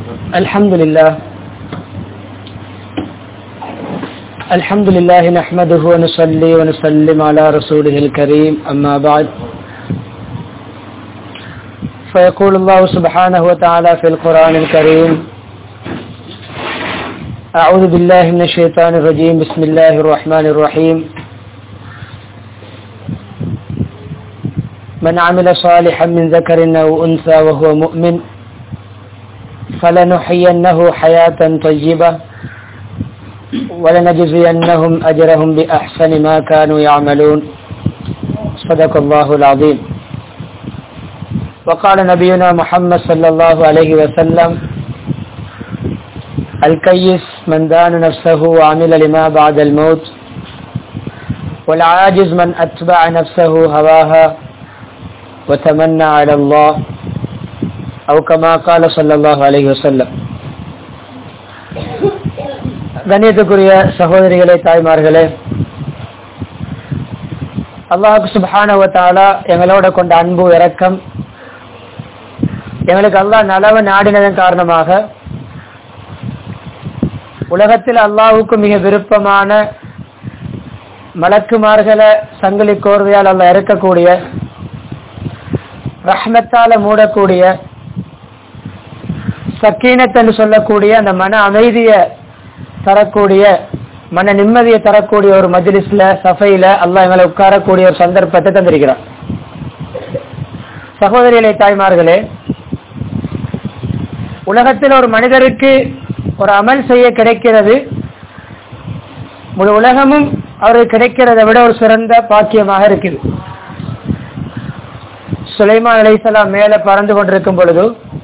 الحمد لله الحمد لله نحمده ونصلي ونسلم على رسوله الكريم أما بعد فيقول الله سبحانه وتعالى في القرآن الكريم أعوذ بالله من الشيطان الرجيم بسم الله الرحمن الرحيم من عمل صالحا من ذكر أو أنثى وهو مؤمن فلنحيينه حياة طيبة ولنجزينهم أجرهم بأحسن ما كانوا يعملون صدق الله العظيم وقال نبينا محمد صلى الله عليه وسلم الكيس من دان نفسه وعمل لما بعد الموت والعاجز من أتبع نفسه هواها وتمنى على الله أو كما قال صلى الله عليه وسلم கண்ணியத்துக்குரிய சகோதரிகளே தாய்மார்களே அல்லாஹு சுபானவத்தாலா எங்களோட கொண்ட அன்பு இரக்கம் எங்களுக்கு அல்லாஹ் நலவ நாடினதன் காரணமாக உலகத்தில் அல்லாஹுக்கு மிக விருப்பமான மலக்குமார்களை சங்கிலி கோர்வையால் அல்ல இறக்கக்கூடிய ரஹ்மத்தால மூடக்கூடிய சக்கீனத் என்று சொல்லக்கூடிய அந்த மன அமைதியை தரக்கூடிய மன நிம்மதியை தரக்கூடிய ஒரு மஜ்லிஸ்ல சஃபையில அல்லாஹ் எங்களை உட்காரக்கூடிய ஒரு சந்தர்ப்பத்தை தந்திருக்கிறார் சகோதரிகளே தாய்மார்களே உலகத்தில் ஒரு மனிதருக்கு ஒரு அமல் செய்ய கிடைக்கிறது முழு உலகமும் அவருக்கு கிடைக்கிறதை விட ஒரு சிறந்த பாக்கியமாக இருக்குது சுலைமான் அலைசலாம் மேல பறந்து கொண்டிருக்கும் பொழுது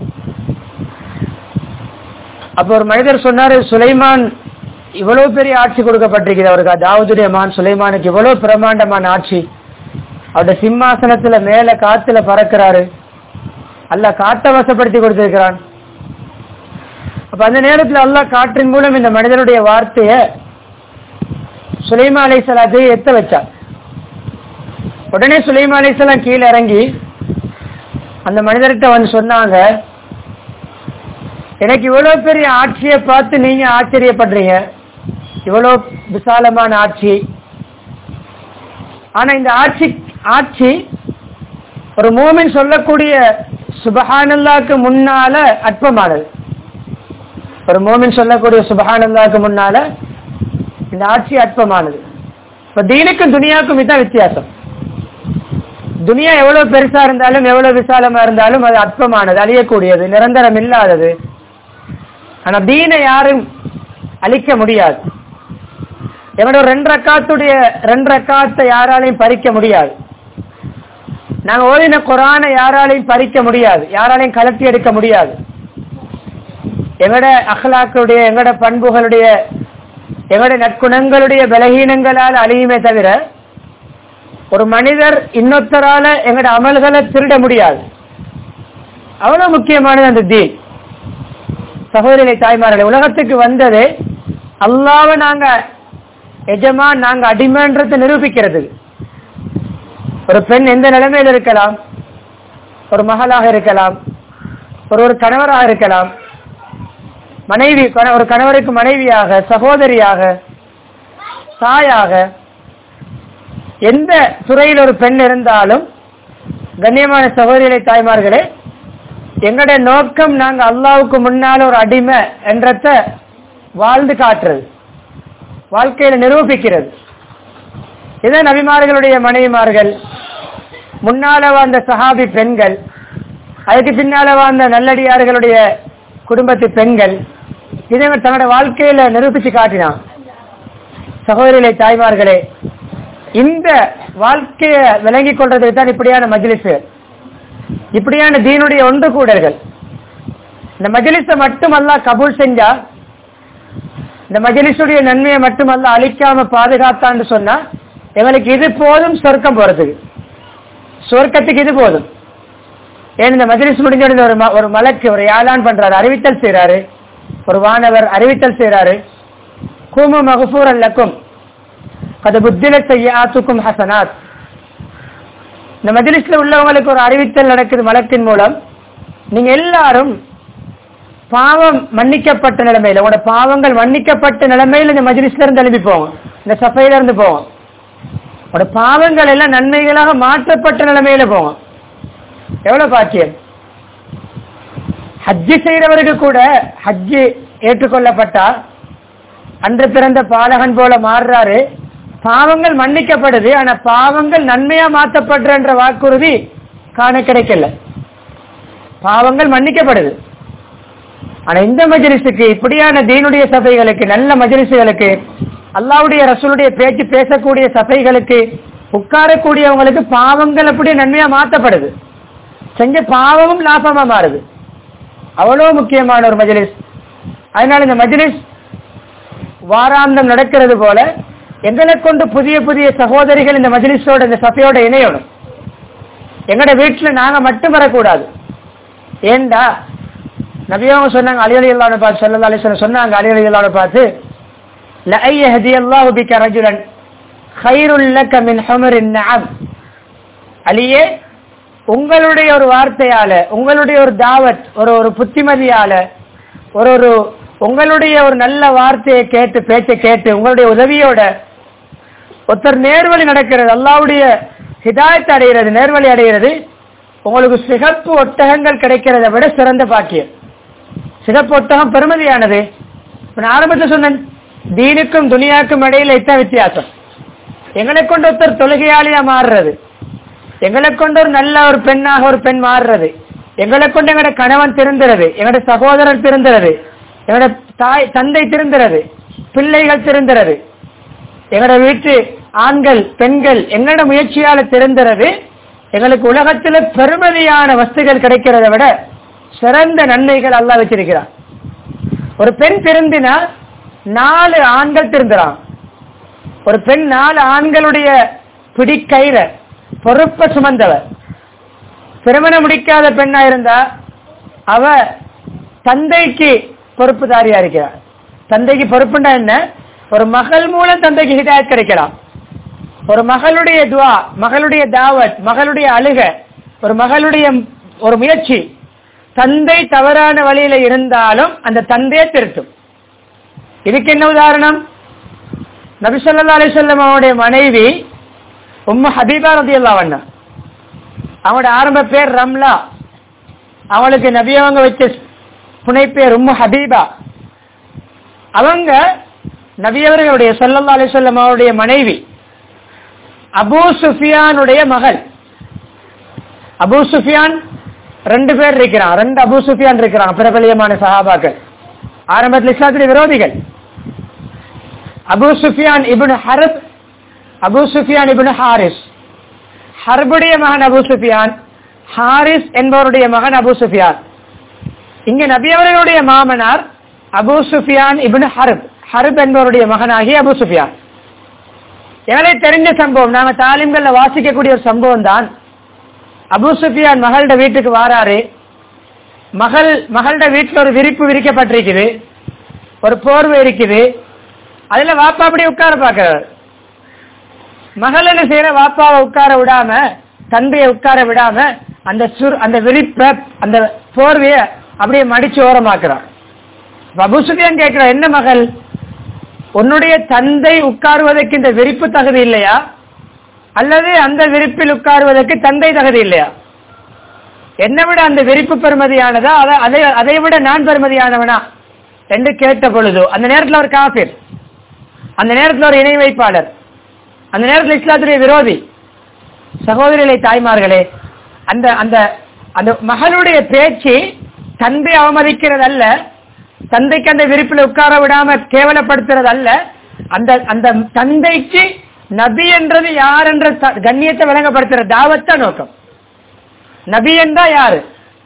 அப்ப ஒரு மனிதர் சொன்னாரு சுலைமான் இவ்வளவு பெரிய ஆட்சி கொடுக்கப்பட்டிருக்கிறது அவருக்கு தாவூதுடைய மான் சுலைமானுக்கு இவ்வளவு பிரமாண்டமான ஆட்சி அவருடைய சிம்மாசனத்துல மேல காத்துல பறக்கிறாரு அல்ல காத்த வசப்படுத்தி கொடுத்திருக்கிறான் அப்ப அந்த நேரத்துல அல்லாஹ் காற்றின் மூலம் இந்த மனிதனுடைய வார்த்தைய சுலைமா அலைசலாத்தையே எத்த வச்சார் உடனே சுலைமா அலைசலாம் கீழே இறங்கி அந்த மனிதர்கிட்ட வந்து சொன்னாங்க எனக்கு இவ்வளவு பெரிய ஆட்சியை பார்த்து நீங்க ஆச்சரியப்படுறீங்க இவ்வளவு விசாலமான ஆட்சி ஆனா இந்த ஆட்சி ஆட்சி ஒரு மூமின் சொல்லக்கூடிய சுபஹானல்லாக்கு முன்னால அற்பமானது ஒரு மோமின் சொல்லக்கூடிய சுபஹானல்லாக்கு முன்னால இந்த ஆட்சி அற்பமானது இப்ப தீனுக்கும் துனியாவுக்கும் இதுதான் வித்தியாசம் துனியா எவ்வளவு பெருசா இருந்தாலும் எவ்வளவு விசாலமா இருந்தாலும் அது அற்பமானது அழியக்கூடியது நிரந்தரம் இல்லாதது ஆனா தீனை யாரும் அழிக்க முடியாது என்னோட ரெண்டு ரக்காத்துடைய ரெண்டு ரக்காத்தை யாராலையும் பறிக்க முடியாது நாங்க ஓதின குரானை யாராலையும் பறிக்க முடியாது யாராலையும் கலட்டி எடுக்க முடியாது எங்கட அஹ்லாக்களுடைய எங்கட பண்புகளுடைய எங்கட நற்குணங்களுடைய பலகீனங்களால் அழியுமே தவிர ஒரு மனிதர் இன்னொருத்தரால எங்கட அமல்களை திருட முடியாது அவ்வளவு முக்கியமானது அந்த தீன் சகோதரிகளை தாய்மார்களே உலகத்துக்கு வந்தது அல்லாவ நாங்க எஜமா நாங்க அடிமைன்றதை நிரூபிக்கிறது ஒரு பெண் எந்த நிலைமையில் இருக்கலாம் ஒரு மகளாக இருக்கலாம் ஒரு ஒரு கணவராக இருக்கலாம் மனைவி ஒரு கணவருக்கு மனைவியாக சகோதரியாக தாயாக எந்த துறையில் ஒரு பெண் இருந்தாலும் கண்ணியமான சகோதரிகளை தாய்மார்களே எங்களுடைய நோக்கம் நாங்க அல்லாவுக்கு முன்னால ஒரு அடிமை என்றத வாழ்ந்து காட்டுறது வாழ்க்கையில நிரூபிக்கிறது இதான் நபிமார்களுடைய மனைவிமார்கள் முன்னால வாழ்ந்த சஹாபி பெண்கள் அதுக்கு பின்னால வாழ்ந்த நல்லடியார்களுடைய குடும்பத்து பெண்கள் இதை தன்னோட வாழ்க்கையில நிரூபிச்சு காட்டினான் சகோதரிகளை தாய்மார்களே இந்த வாழ்க்கைய விளங்கி கொள்றதுக்கு தான் இப்படியான மஜிலிசு இப்படியான தீனுடைய ஒன்று கூடர்கள் இந்த மஜிலிச மட்டுமல்ல கபூல் செஞ்சா இந்த மஜிலிசுடைய நன்மையை மட்டுமல்ல அழிக்காம பாதுகாத்தான்னு சொன்னா எங்களுக்கு இது போதும் சொர்க்கம் போறதுக்கு சொர்க்கத்துக்கு இது போதும் ஏன் இந்த மஜ்லிஸ் முடிஞ்ச உடனே ஒரு ம- ஒரு மலக்கு ஒரு யாழான் பண்றாரு அறிவித்தல் செய்றாரு ஒரு வானவர் அறிவித்தல் செய்றாரு குமு மகஃபூர் அல்லக்கும் கது புத்தில செய்யாத்துக்கும் ஹசனாத் இந்த மஜ்லிஸ்ல உள்ளவங்களுக்கு ஒரு அறிவித்தல் நடக்குது மலக்கின் மூலம் நீங்க எல்லாரும் பாவம் மன்னிக்கப்பட்ட நிலைமையில உங்களோட பாவங்கள் மன்னிக்கப்பட்ட நிலைமையில இந்த மஜ்லிஸ்ல இருந்து எழுப்பி போவோம் இந்த சபையில இருந்து போவோம் உங்களோட பாவங்கள் எல்லாம் நன்மைகளாக மாற்றப்பட்ட நிலைமையில போவோம் எவ்வளவு பாக்கியம் ஹஜ்ஜு செய்யறவருக்கு கூட ஹஜ்ஜு ஏற்றுக்கொள்ளப்பட்டா அன்று பிறந்த பாலகன் போல மாறுறாரு பாவங்கள் மன்னிக்கப்படுது ஆனா பாவங்கள் நன்மையா மாற்றப்படுற வாக்குறுதி காண கிடைக்கல பாவங்கள் மன்னிக்கப்படுது ஆனா இந்த மஜ்லிஸுக்கு இப்படியான தீனுடைய சபைகளுக்கு நல்ல மஜ்லிஸுகளுக்கு அல்லாவுடைய ரசூலுடைய பேச்சு பேசக்கூடிய சபைகளுக்கு உட்காரக்கூடியவங்களுக்கு பாவங்கள் அப்படியே நன்மையா மாற்றப்படுது செஞ்ச பாவமும் லாபமா மாறுது அவ்வளவு முக்கியமான ஒரு மஜ்லிஸ் அதனால இந்த மஜ்லிஸ் வாராந்தம் நடக்கிறது போல எங்களை கொண்டு புதிய புதிய சகோதரிகள் இந்த மஜ்லிஸோட இந்த சபையோட இணையணும் எங்கட வீட்டுல நாங்க மட்டும் வரக்கூடாது ஏண்டா நபியவங்க சொன்னாங்க அலி அலி அல்லாவை பார்த்து சொல்லா அலி சொன்னாங்க அலி அலி அல்லாவை பார்த்து لأي يهدي الله بك رجلا خير لك من حمر النعم அலியே உங்களுடைய ஒரு வார்த்தையால உங்களுடைய ஒரு தாவத் ஒரு ஒரு புத்திமதியால ஒரு ஒரு உங்களுடைய ஒரு நல்ல வார்த்தையை கேட்டு பேச்சை கேட்டு உங்களுடைய உதவியோட ஒருத்தர் நேர்வழி நடக்கிறது அல்லாவுடைய ஹிதாயத்தை அடைகிறது நேர்வழி அடைகிறது உங்களுக்கு சிகப்பு ஒட்டகங்கள் கிடைக்கிறதை விட சிறந்த பாக்கியம் சிகப்பு ஒட்டகம் பெருமதியானது இப்ப நான் ஆரம்பத்தில் சொன்னேன் தீனுக்கும் துனியாக்கும் இடையில இத்தான் வித்தியாசம் எங்களை கொண்டு ஒருத்தர் தொழுகையாளியா மாறுறது எங்களை கொண்டு ஒரு நல்ல ஒரு பெண்ணாக ஒரு பெண் மாறுறது எங்களை கொண்டு எங்களோட கணவன் திருந்துறது எங்களோட சகோதரர் திருந்துறது எங்களோட தாய் தந்தை திருந்துறது பிள்ளைகள் திருந்துறது எங்களோட வீட்டு ஆண்கள் பெண்கள் எங்களோட முயற்சியால திருந்துறது எங்களுக்கு உலகத்துல பெருமதியான வஸ்துகள் கிடைக்கிறதை விட சிறந்த நன்மைகள் அல்லா வச்சிருக்கிறான் ஒரு பெண் திருந்தினா நாலு ஆண்கள் திருந்துறான் ஒரு பெண் நாலு ஆண்களுடைய பிடிக்கயிற பொறுப்ப சுமந்தவர் திருமணம் முடிக்காத பெண்ணா இருந்தா அவ தந்தைக்கு பொறுப்புதாரியா இருக்கிறார் தந்தைக்கு பொறுப்புண்டா என்ன ஒரு மகள் மூலம் தந்தைக்கு ஹிதாயத் கிடைக்கலாம் ஒரு மகளுடைய துவா மகளுடைய தாவத் மகளுடைய அழுக ஒரு மகளுடைய ஒரு முயற்சி தந்தை தவறான வழியில இருந்தாலும் அந்த தந்தையை திருத்தும் இதுக்கு என்ன உதாரணம் நபிசல்லா அலிசல்லம் அவனுடைய மனைவி உம்ம ஹபீபா ரதி அண்ணா அவனோட ஆரம்ப பேர் ரம்லா அவளுக்கு நபி அவங்க வச்ச புனை பேர் உம்மு ஹபீபா அவங்க நபியவர்களுடைய சல்லல்லா அலிசல்லம் அவருடைய மனைவி அபூ சுஃபியானுடைய மகள் அபூ சுஃபியான் ரெண்டு பேர் இருக்கிறான் ரெண்டு அபூ சுஃபியான் இருக்கிறான் பிரபலியமான சஹாபாக்கள் ஆரம்பத்தில் இஸ்லாத்திலே விரோதிகள் Abu Sufyan ibn Harb Abu Sufyan ibn Harith ஹர்புடைய மகன் அபூ சுஃபியான் ஹாரிஸ் என்பவருடைய மகன் அபூ சுஃபியான் இங்க நபி அவர்களுடைய மாமனார் Abu Sufyan ibn Harb Harb என்பவருடைய மகனாகி அபூ சுஃபியான் எங்களுக்கு தெரிஞ்ச சம்பவம் நாங்க தாலிம்கள்ல வாசிக்கக்கூடிய ஒரு சம்பவம் தான் அபூ சுஃபியான் மகளோட வீட்டுக்கு வாராரு மகள் மகளோட வீட்டுல ஒரு விரிப்பு விரிக்கப்பட்டிருக்குது ஒரு போர்வை இருக்குது அதுல வாப்பா அப்படியே உட்கார பாக்குறாரு மகள் என்ன செய்யற வாப்பாவை உட்கார விடாம தந்தையை உட்கார விடாம அந்த சுர் அந்த விரிப்ப அந்த போர்வைய அப்படியே மடிச்சு ஓரமாக்குறான் அபுசுபியான் கேட்கிற என்ன மகள் உன்னுடைய தந்தை உட்காருவதற்கு இந்த விரிப்பு தகுதி இல்லையா அல்லது அந்த விரிப்பில் உட்காருவதற்கு தந்தை தகுதி இல்லையா என்னை விட அந்த விரிப்பு பெருமதியானதா அதை அதை அதை விட நான் பெருமதியானவனா என்று கேட்ட பொழுது அந்த நேரத்தில் ஒரு காபிர் அந்த நேரத்தில் ஒரு இணை வைப்பாளர் அந்த நேரத்தில் இஸ்லாத்துடைய விரோதி சகோதரிகளை தாய்மார்களே அந்த அந்த அந்த மகளுடைய பேச்சு தந்தை அவமதிக்கிறது அல்ல தந்தைக்கு அந்த விரிப்பில் உட்கார விடாம கேவலப்படுத்துறது அல்ல அந்த அந்த தந்தைக்கு நபி என்றது யார் என்ற த- கண்ணியத்தை விளங்கப்படுத்துற தாவத்த நோக்கம் நபி என்றா யாரு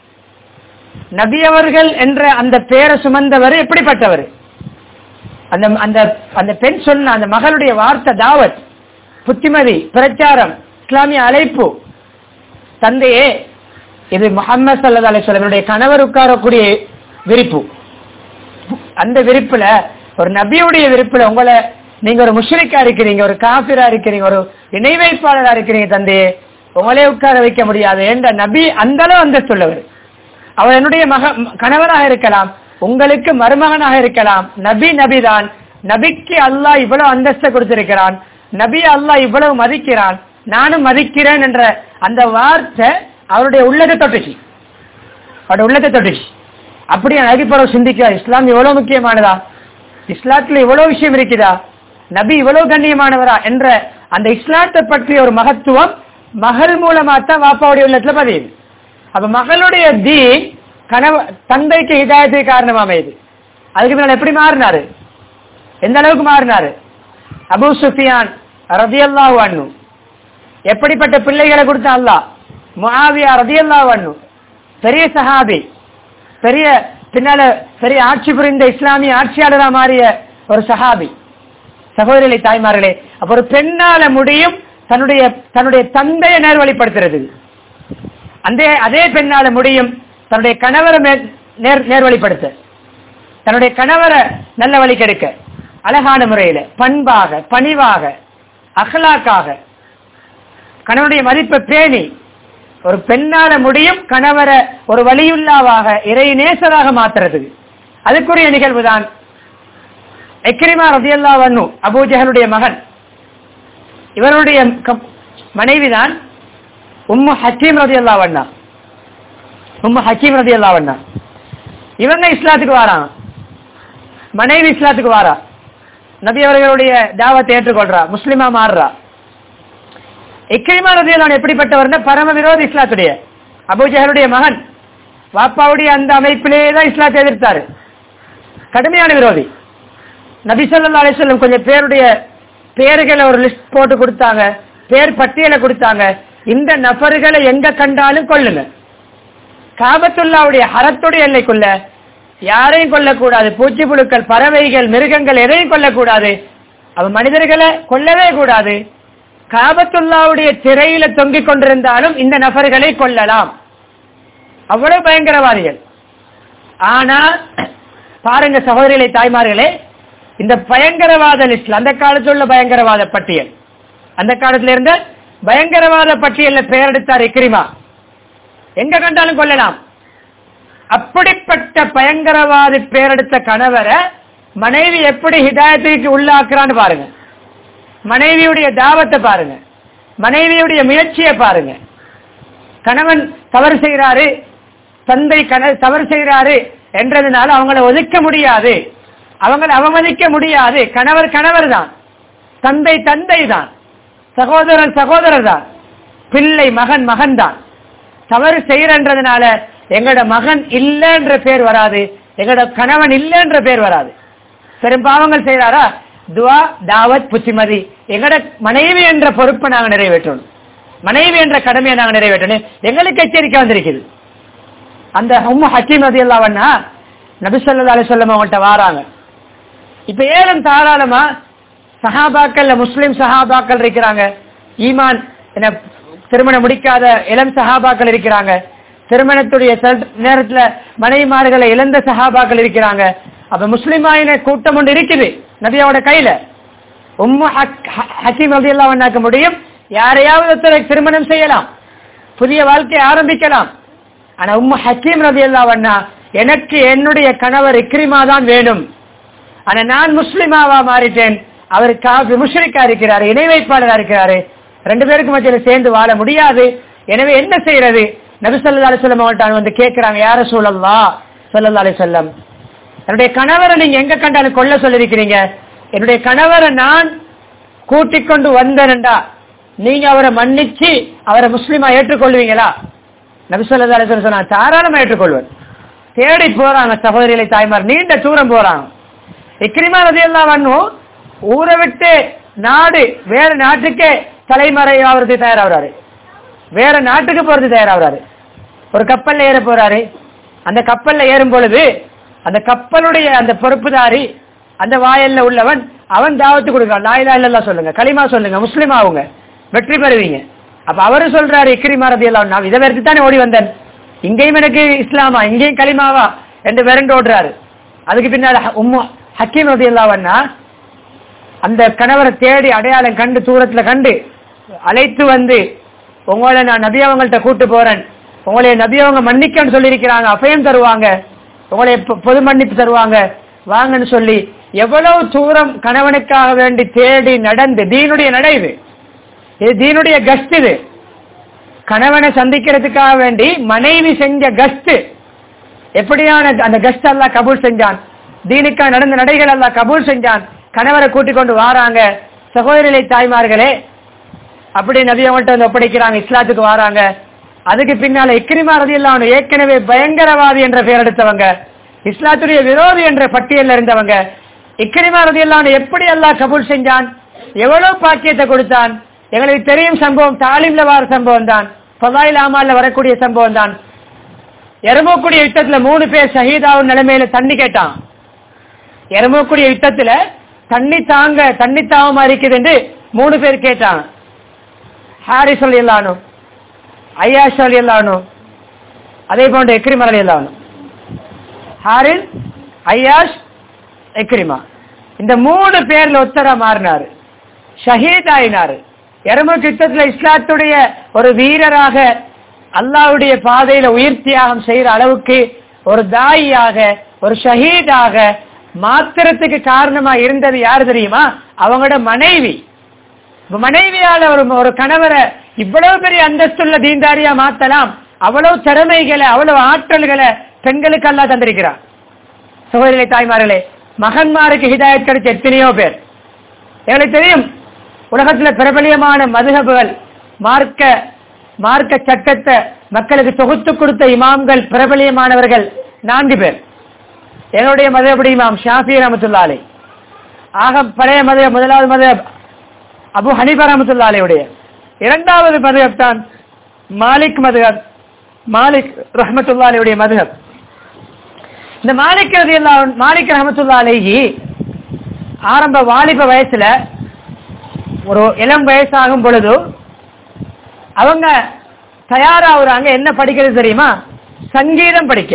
நபி அவர்கள் என்ற அந்த பேரை சுமந்தவர் எப்படிப்பட்டவர் அந்த அந்த அந்த பெண் சொன்ன அந்த மகளுடைய வார்த்தை தாவத் புத்திமதி பிரச்சாரம் இஸ்லாமிய அழைப்பு தந்தையே இது முகமது சல்லா அலிஸ்வலனுடைய கணவர் உட்காரக்கூடிய விரிப்பு அந்த விரிப்புல ஒரு நபியுடைய விரிப்புல உங்களை நீங்க ஒரு முஷ்ரிக்கா இருக்கிறீங்க ஒரு காபிரா இருக்கிறீங்க ஒரு இணை வைப்பாளரா இருக்கிறீங்க தந்தையே உங்களே உட்கார வைக்க முடியாது என்ற நபி அந்த அளவு அந்த சொல்லவர் அவர் என்னுடைய மக கணவராக இருக்கலாம் உங்களுக்கு மருமகனாக இருக்கலாம் நபி நபிதான் நபிக்கு அல்லாஹ் இவ்வளவு அந்தஸ்தை கொடுத்திருக்கிறான் நபி அல்லாஹ் இவ்வளவு மதிக்கிறான் நானும் மதிக்கிறேன் என்ற அந்த வார்த்தை அவருடைய உள்ளத்தை தொட்டுச்சு அவருடைய உள்ளத்தை தொட்டுச்சு அப்படியே நபிப்பறவை சிந்திக்கிறார் இஸ்லாம் எவ்வளவு முக்கியமானதா இஸ்லாத்துல இவ்வளவு விஷயம் இருக்குதா நபி இவ்வளவு கண்ணியமானவரா என்ற அந்த இஸ்லாத்தை பற்றிய ஒரு மகத்துவம் மகள் மூலமா தான் வாப்பாவுடைய உள்ளத்துல பதியுது அப்ப மகளுடைய தீன் கனவு தந்தைக்கு ஹிதாயத்துக்கு காரணமா அமையுது அதுக்கு பின்னால் எப்படி மாறினாரு எந்த அளவுக்கு மாறினாரு அபு சுஃபியான் ரதியல்லாஹு அண்ணு எப்படிப்பட்ட பிள்ளைகளை கொடுத்த அல்லாஹ் முஆவியா ரதியல்லாஹு அண்ணு பெரிய சஹாபி பெரிய பின்னால பெரிய ஆட்சி புரிந்த இஸ்லாமிய ஆட்சியாளரா மாறிய ஒரு சஹாபி சகோதரிகளை தாய்மார்களே அப்ப ஒரு பெண்ணால முடியும் தன்னுடைய தன்னுடைய தந்தையை நேர்வழிப்படுத்துறது அந்த அதே பெண்ணால முடியும் தன்னுடைய கணவரை மே- நேர் நேர்வழிப்படுத்த தன்னுடைய கணவரை நல்ல வழி கெடுக்க அழகான முறையில பண்பாக பணிவாக அகலாக்காக கணவனுடைய மதிப்பை பேணி ஒரு பெண்ணால முடியும் கணவரை ஒரு வழியுள்ளாவாக இறை நேசராக மாத்துறதுக்கு அதுக்குரிய நிகழ்வு தான் எக்ரிமா ரதியல்லா வன்னு அபூஜஹலுடைய மகன் இவருடைய க- மனைவிதான் உம்மு ஹக்கீம் ரதியல்லா வண்ணா உம்மு ஹக்கீம் ரதியல்லா வண்ணா இவங்க இஸ்லாத்துக்கு வாராங்க மனைவி இஸ்லாத்துக்கு வாரா நபி அவர்களுடைய தாவத்தை ஏற்றுக்கொள்றா முஸ்லிமா மாறுறா இக்ரிமா ரதியல்லான் எப்படிப்பட்டவர்னா பரம விரோதி இஸ்லாத்துடைய அபூஜஹலுடைய மகன் வாப்பாவுடைய அந்த அமைப்பிலே தான் இஸ்லாத்தை எதிர்த்தாரு கடுமையான விரோதி நபி ஸல்லல்லாஹு அலைஹி வஸல்லம் கொஞ்சம் பேருடைய பேர்களை ஒரு லிஸ்ட் போட்டு கொடுத்தாங்க பேர் பட்டியலை கொடுத்தாங்க இந்த நபர்களை எங்க கண்டாலும் கொல்லுங்க காபத்துல்லாவுடைய ஹரத்துடைய எல்லைக்குள்ள யாரையும் கொல்லக்கூடாது பூச்சி புழுக்கள் பறவைகள் மிருகங்கள் எதையும் கொல்லக்கூடாது அவ மனிதர்களை கொல்லவே கூடாது காபத்துல்லாவுடைய திரையில தொங்கிக் கொண்டிருந்தாலும் இந்த நபர்களை கொல்லலாம் அவ்வளவு பயங்கரவாதிகள் ஆனா பாருங்க சகோதரிகளை தாய்மார்களே இந்த பயங்கரவாத லிஸ்ட்ல அந்த காலத்துல உள்ள பயங்கரவாத பட்டியல் அந்த காலத்துல இருந்த பயங்கரவாத பட்டியல்ல பெயர் எடுத்தார் இக்ரிமா எங்க கண்டாலும் கொள்ளலாம் அப்படிப்பட்ட பயங்கரவாதி பெயரெடுத்த கணவரை மனைவி எப்படி ஹிதாயத்துக்கு உள்ளாக்குறான்னு பாருங்க மனைவியுடைய தாவத்தை பாருங்க மனைவியுடைய முயற்சியை பாருங்க கணவன் தவறு செய்கிறாரு தந்தை கண தவறு செய்கிறாரு என்றதுனால அவங்கள ஒதுக்க முடியாது அவங்களை அவமதிக்க முடியாது கணவர் கணவர் தான் தந்தை தந்தை தான் சகோதரன் சகோதரர் தான் பிள்ளை மகன் மகன் தான் தவறு செய்யறன்றதுனால எங்களோட மகன் இல்லைன்ற பேர் வராது எங்களோட கணவன் இல்லைன்ற பேர் வராது பெரும் பாவங்கள் செய்யறாரா துவா தாவத் புத்திமதி எங்களோட மனைவி என்ற பொறுப்பை நாங்க நிறைவேற்றணும் மனைவி என்ற கடமையை நாங்க நிறைவேற்றணும் எங்களுக்கு எச்சரிக்கை வந்திருக்குது அந்த உம்மு ஹக்கீம் ரதி அல்லாவண்ணா நபிசல்லா அலிசல்லம் அவங்கள்ட்ட வாராங்க இப்ப ஏலம் தாராளமா சஹாபாக்கள்ல முஸ்லிம் சஹாபாக்கள் இருக்கிறாங்க ஈமான் என்ன திருமணம் முடிக்காத இளம் சஹாபாக்கள் இருக்கிறாங்க திருமணத்துடைய செல்- நேரத்துல மனைவிமார்களை இழந்த சஹாபாக்கள் இருக்கிறாங்க அப்ப முஸ்லிமாயின கூட்டம் ஒன்று இருக்குது நபியாவோட கையில உம்மு ஹக்- ஹ- ஹக்கீம் ரதி அல்லாவண்ணாக்க முடியும் யாரையாவது ஒருத்தரை திருமணம் செய்யலாம் புதிய வாழ்க்கையை ஆரம்பிக்கலாம் ஆனா உம்மு ஹக்கீம் ரதி அல்லாவண்ணா எனக்கு என்னுடைய கணவர் இக்ரிமா தான் வேணும் ஆனா நான் முஸ்லிமாவா மாறிட்டேன் அவர் காபி முஷ்ரிக்கா இருக்கிறாரு இணை வைப்பாளரா இருக்கிறாரு ரெண்டு பேருக்கு மத்தியில சேர்ந்து வாழ முடியாது எனவே என்ன செய்யறது நபி ஸல்லல்லாஹு அலைஹி வஸல்லம் அவங்கள்ட்ட வந்து கேட்கிறாங்க யார சூழல்லா ஸல்லல்லாஹு அலைஹி வஸல்லம் என்னுடைய கணவரை நீங்க எங்க கண்டாலும் கொல்ல சொல்லிருக்கிறீங்க என்னுடைய கணவரை நான் கூட்டிக் கொண்டு வந்தேன்டா நீங்க அவரை மன்னிச்சு அவரை முஸ்லிமா ஏற்றுக்கொள்வீங்களா நபி ஸல்லல்லாஹு அலைஹி வஸல்லம் சொன்னா தாராளமா ஏற்றுக்கொள்வேன் தேடி போறாங்க சகோதரிகளை தாய்மார் நீண்ட தூரம் போறாங்க இக்ரிமா ரதியல்லாஹு அன்ஹு ஊரை விட்டு நாடு வேற நாட்டுக்கே தலைமறை ஆகிறது தயாராகிறாரு வேற நாட்டுக்கு போறது தயாராகிறாரு ஒரு கப்பல்ல ஏற போறாரு அந்த கப்பல்ல ஏறும் பொழுது அந்த கப்பலுடைய அந்த பொறுப்புதாரி அந்த வாயல்ல உள்ளவன் அவன் தாவத்து கொடுக்கிறான் லாயிலா இல்லல்லா சொல்லுங்க களிமா சொல்லுங்க முஸ்லிம் ஆகுங்க வெற்றி பெறுவீங்க அப்ப அவரு சொல்றாரு இக்ரிமா ரதியல்லாஹு நான் இதை வெறுத்து தானே ஓடி வந்தேன் இங்கேயும் எனக்கு இஸ்லாமா இங்கேயும் களிமாவா என்று விரண்டு ஓடுறாரு அதுக்கு பின்னால ஹ- உம்மு ஹக்கீம் ரதியல்லாஹு அந்த கணவரை தேடி அடையாளம் கண்டு தூரத்துல கண்டு அழைத்து வந்து உங்களை நான் நபி அவங்கள்ட்ட கூட்டு போறேன் உங்களை நபி அவங்க மன்னிக்கன்னு சொல்லியிருக்கிறாங்க அபயம் தருவாங்க உங்களை பொ- பொது மன்னிப்பு தருவாங்க வாங்கன்னு சொல்லி எவ்வளவு தூரம் கணவனுக்காக வேண்டி தேடி நடந்து தீனுடைய நடை இது இது தீனுடைய கஸ்ட் இது கணவனை சந்திக்கிறதுக்காக வேண்டி மனைவி செஞ்ச கஸ்ட் எப்படியான அந்த கஸ்ட் எல்லாம் கபூல் செஞ்சான் தீனுக்கா நடந்த நடைகள் எல்லாம் கபூல் செஞ்சான் கணவரை கூட்டிக் கொண்டு வாராங்க சகோதரிலை தாய்மார்களே அப்படி நபி அவங்கள்ட்ட வந்து ஒப்படைக்கிறாங்க இஸ்லாத்துக்கு வராங்க அதுக்கு பின்னால இக்ரிமா ரதியல்லாஹு ஏற்கனவே பயங்கரவாதி என்ற பெயர் எடுத்தவங்க இஸ்லாத்துடைய விரோதி என்ற பட்டியல்ல இருந்தவங்க இக்ரிமா ரதியல்லாஹு எப்படி அல்லாஹ் கபூல் செஞ்சான் எவ்வளவு பாக்கியத்தை கொடுத்தான் எங்களுக்கு தெரியும் சம்பவம் தாலிம்ல வார சம்பவம் தான் பதாயில் ஆமால்ல வரக்கூடிய சம்பவம் தான் எரமோக்கூடிய யுத்தத்துல மூணு பேர் ஷஹீதாவும் நிலைமையில தண்ணி கேட்டான் எரமோக்கூடிய யுத்தத்துல தண்ணி தாங்க தண்ணி தாவமா இருக்குது என்று மூணு பேர் கேட்டான் ஹாரிஸ் அலி அல்லானு ஐயாஷ் அலி அல்லானு அதே போன்ற எக்ரிமா அலி அல்லானு ஹாரிஸ் ஐயாஷ் எக்ரிமா இந்த மூணு பேர்ல ஒத்தரா மாறினாரு ஷஹீத் ஆயினாரு எரமுக் யுத்தத்துல இஸ்லாத்துடைய ஒரு வீரராக அல்லாஹ்வுடைய பாதையில உயிர் தியாகம் செய்யற அளவுக்கு ஒரு தாயியாக ஒரு ஷஹீதாக மாத்திரத்துக்கு காரணமா இருந்தது யாரு தெரியுமா அவங்களோட மனைவி இப்ப மனைவியால ஒரு ஒரு கணவரை இவ்வளவு பெரிய அந்தஸ்துள்ள தீன்தாரியா மாத்தலாம் அவ்வளவு திறமைகளை அவ்வளவு ஆற்றல்களை பெண்களுக்கு அல்லா தந்திருக்கிறார் சகோதரி தாய்மார்களே மகன்மாருக்கு ஹிதாயத் கிடைச்ச எத்தனையோ பேர் எங்களுக்கு தெரியும் உலகத்துல பிரபலியமான மதுகபுகள் மார்க்க மார்க்க சட்டத்தை மக்களுக்கு தொகுத்து கொடுத்த இமாம்கள் பிரபலியமானவர்கள் நான்கு பேர் என்னுடைய மதபடி இமாம் ஷாஃபி ரஹமத்துல்லாலே ஆக பழைய மத முதலாவது மத அபு ஹனிஃபா ரஹமத்துல்லாலேயுடைய இரண்டாவது மதுகப் தான் மாலிக் மதுகப் மாலிக் ரஹமத்துல்லாலேயுடைய மதுகப் இந்த மாலிக் ரதியல்லா மாலிக் ரஹமத்துல்லாலேஹி ஆரம்ப வாலிப வயசுல ஒரு இளம் வயசாகும் பொழுது அவங்க தயாராகுறாங்க என்ன படிக்கிறது தெரியுமா சங்கீதம் படிக்க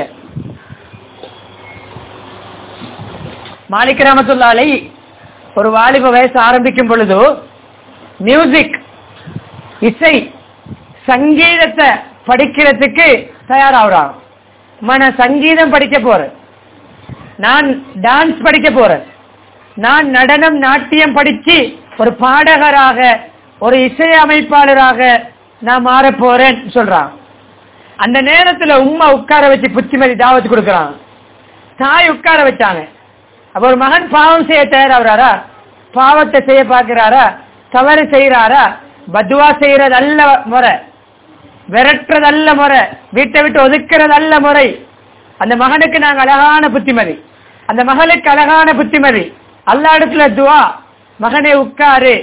மாலிக் ரஹமத்துல்லாலை ஒரு வாலிப வயசு ஆரம்பிக்கும் பொழுது மியூசிக் இசை சங்கீதத்தை படிக்கிறதுக்கு தயாராகுறாங்க மன சங்கீதம் படிக்க போறேன் நான் டான்ஸ் படிக்க போறேன் நான் நடனம் நாட்டியம் படிச்சு ஒரு பாடகராக ஒரு இசை அமைப்பாளராக நான் மாற போறேன் சொல்றான் அந்த நேரத்துல உம்மா உட்கார வச்சு புத்திமதி தாவத்து கொடுக்கறான் தாய் உட்கார வச்சாங்க அப்ப ஒரு மகன் பாவம் செய்ய தயாராகிறாரா பாவத்தை செய்ய பார்க்கிறாரா தவறு செய்யறாரா பத்வா செய்யறது அல்ல முறை விரட்டுறது அல்ல முறை வீட்டை விட்டு ஒதுக்குறது அல்ல முறை அந்த மகனுக்கு நாங்க அழகான புத்திமதி அந்த மகளுக்கு அழகான புத்திமதி அல்லா இடத்துல துவா மகனே உட்காரு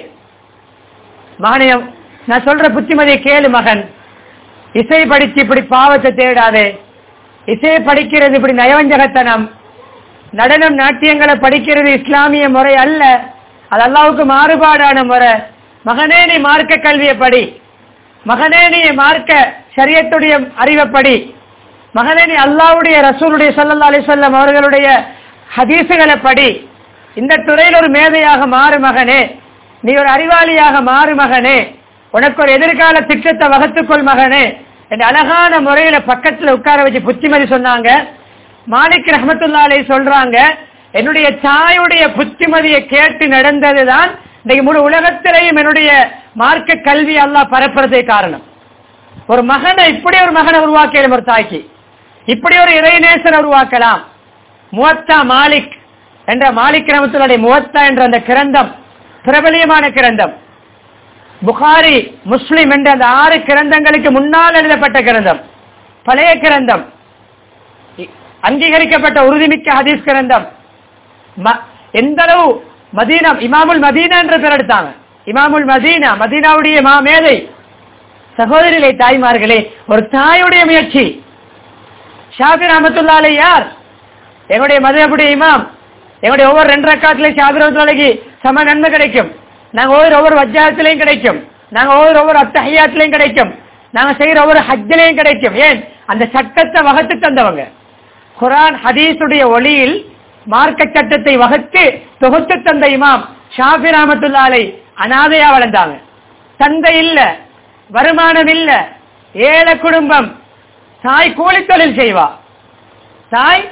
மகனே நான் சொல்ற புத்திமதியை கேளு மகன் இசை படிச்சு இப்படி பாவத்தை தேடாதே இசையை படிக்கிறது இப்படி நயவஞ்சகத்தனம் நடனம் நாட்டியங்களை படிக்கிறது இஸ்லாமிய முறை அல்ல அது அல்லாவுக்கு மாறுபாடான முறை மகனே நீ மார்க்க கல்வியை படி மகனே நீ மார்க்க சரியத்துடைய அறிவைப்படி மகனே நீ அல்லாவுடைய ரசூலுடைய சல்லல்லா அலிசல்லம் அவர்களுடைய ஹதீசுகளை படி இந்த துறையில் ஒரு மேதையாக மாறு மகனே நீ ஒரு அறிவாளியாக மாறு மகனே உனக்கு ஒரு எதிர்கால திட்டத்தை வகுத்துக்கொள் மகனே என் அழகான முறையில பக்கத்துல உட்கார வச்சு புத்திமதி சொன்னாங்க மாலிக் ரஹமத்துல்லா அலை சொல்றாங்க என்னுடைய தாயுடைய புத்திமதியை கேட்டு நடந்ததுதான் இன்னைக்கு முழு உலகத்திலேயும் என்னுடைய மார்க்க கல்வி அல்லாஹ் பரப்புறதே காரணம் ஒரு மகனை இப்படி ஒரு மகனை உருவாக்கலாம் ஒரு தாய்க்கு இப்படி ஒரு இறைநேசனை உருவாக்கலாம் முவத்தா மாலிக் என்ற மாலிக் ரமத்துடைய முவத்தா என்ற அந்த கிரந்தம் பிரபலியமான கிரந்தம் புகாரி முஸ்லிம் என்ற அந்த ஆறு கிரந்தங்களுக்கு முன்னால் எழுதப்பட்ட கிரந்தம் பழைய கிரந்தம் இ- அங்கீகரிக்கப்பட்ட உறுதிமிக்க ஹதீஸ் கிரந்தம் ம- எந்த அளவு மதீனா இமாமுல் மதீனா என்ற பேர் எடுத்தாங்க இமாமுல் மதீனா மதீனாவுடைய மா மேதை சகோதரிகளை தாய்மார்களே ஒரு தாயுடைய முயற்சி ஷாபி ரஹமத்துல்லாலே யார் எங்களுடைய மதுரப்புடைய இமாம் எங்களுடைய ஒவ்வொரு ரெண்டு ரக்காத்திலையும் ஷாபி ரஹமத்துல்லாலைக்கு சம நன்மை கிடைக்கும் நாங்க ஒவ்வொரு ஒவ்வொரு வஜ்ஜாத்திலையும் கிடைக்கும் நாங்க ஒவ்வொரு ஒவ்வொரு அத்தஹியாத்திலையும் கிடைக்கும் நாங்க செய்யற ஒவ்வொரு ஹஜ்ஜிலையும் கிடைக்கும் ஏன் அந்த சட்டத்தை வகுத்து தந்தவங்க குரான் ஹதீஸுடைய ஒளியில் மார்க்க சட்டத்தை வகுத்து தொகுத்து தந்த இமாம் ஷாஃபி ரஹமத்துல்லாலை அனாதையா வளர்ந்தாங்க தந்தை இல்ல வருமானம் இல்ல ஏழை குடும்பம் தாய் கூலி தொழில் செய்வா தாய்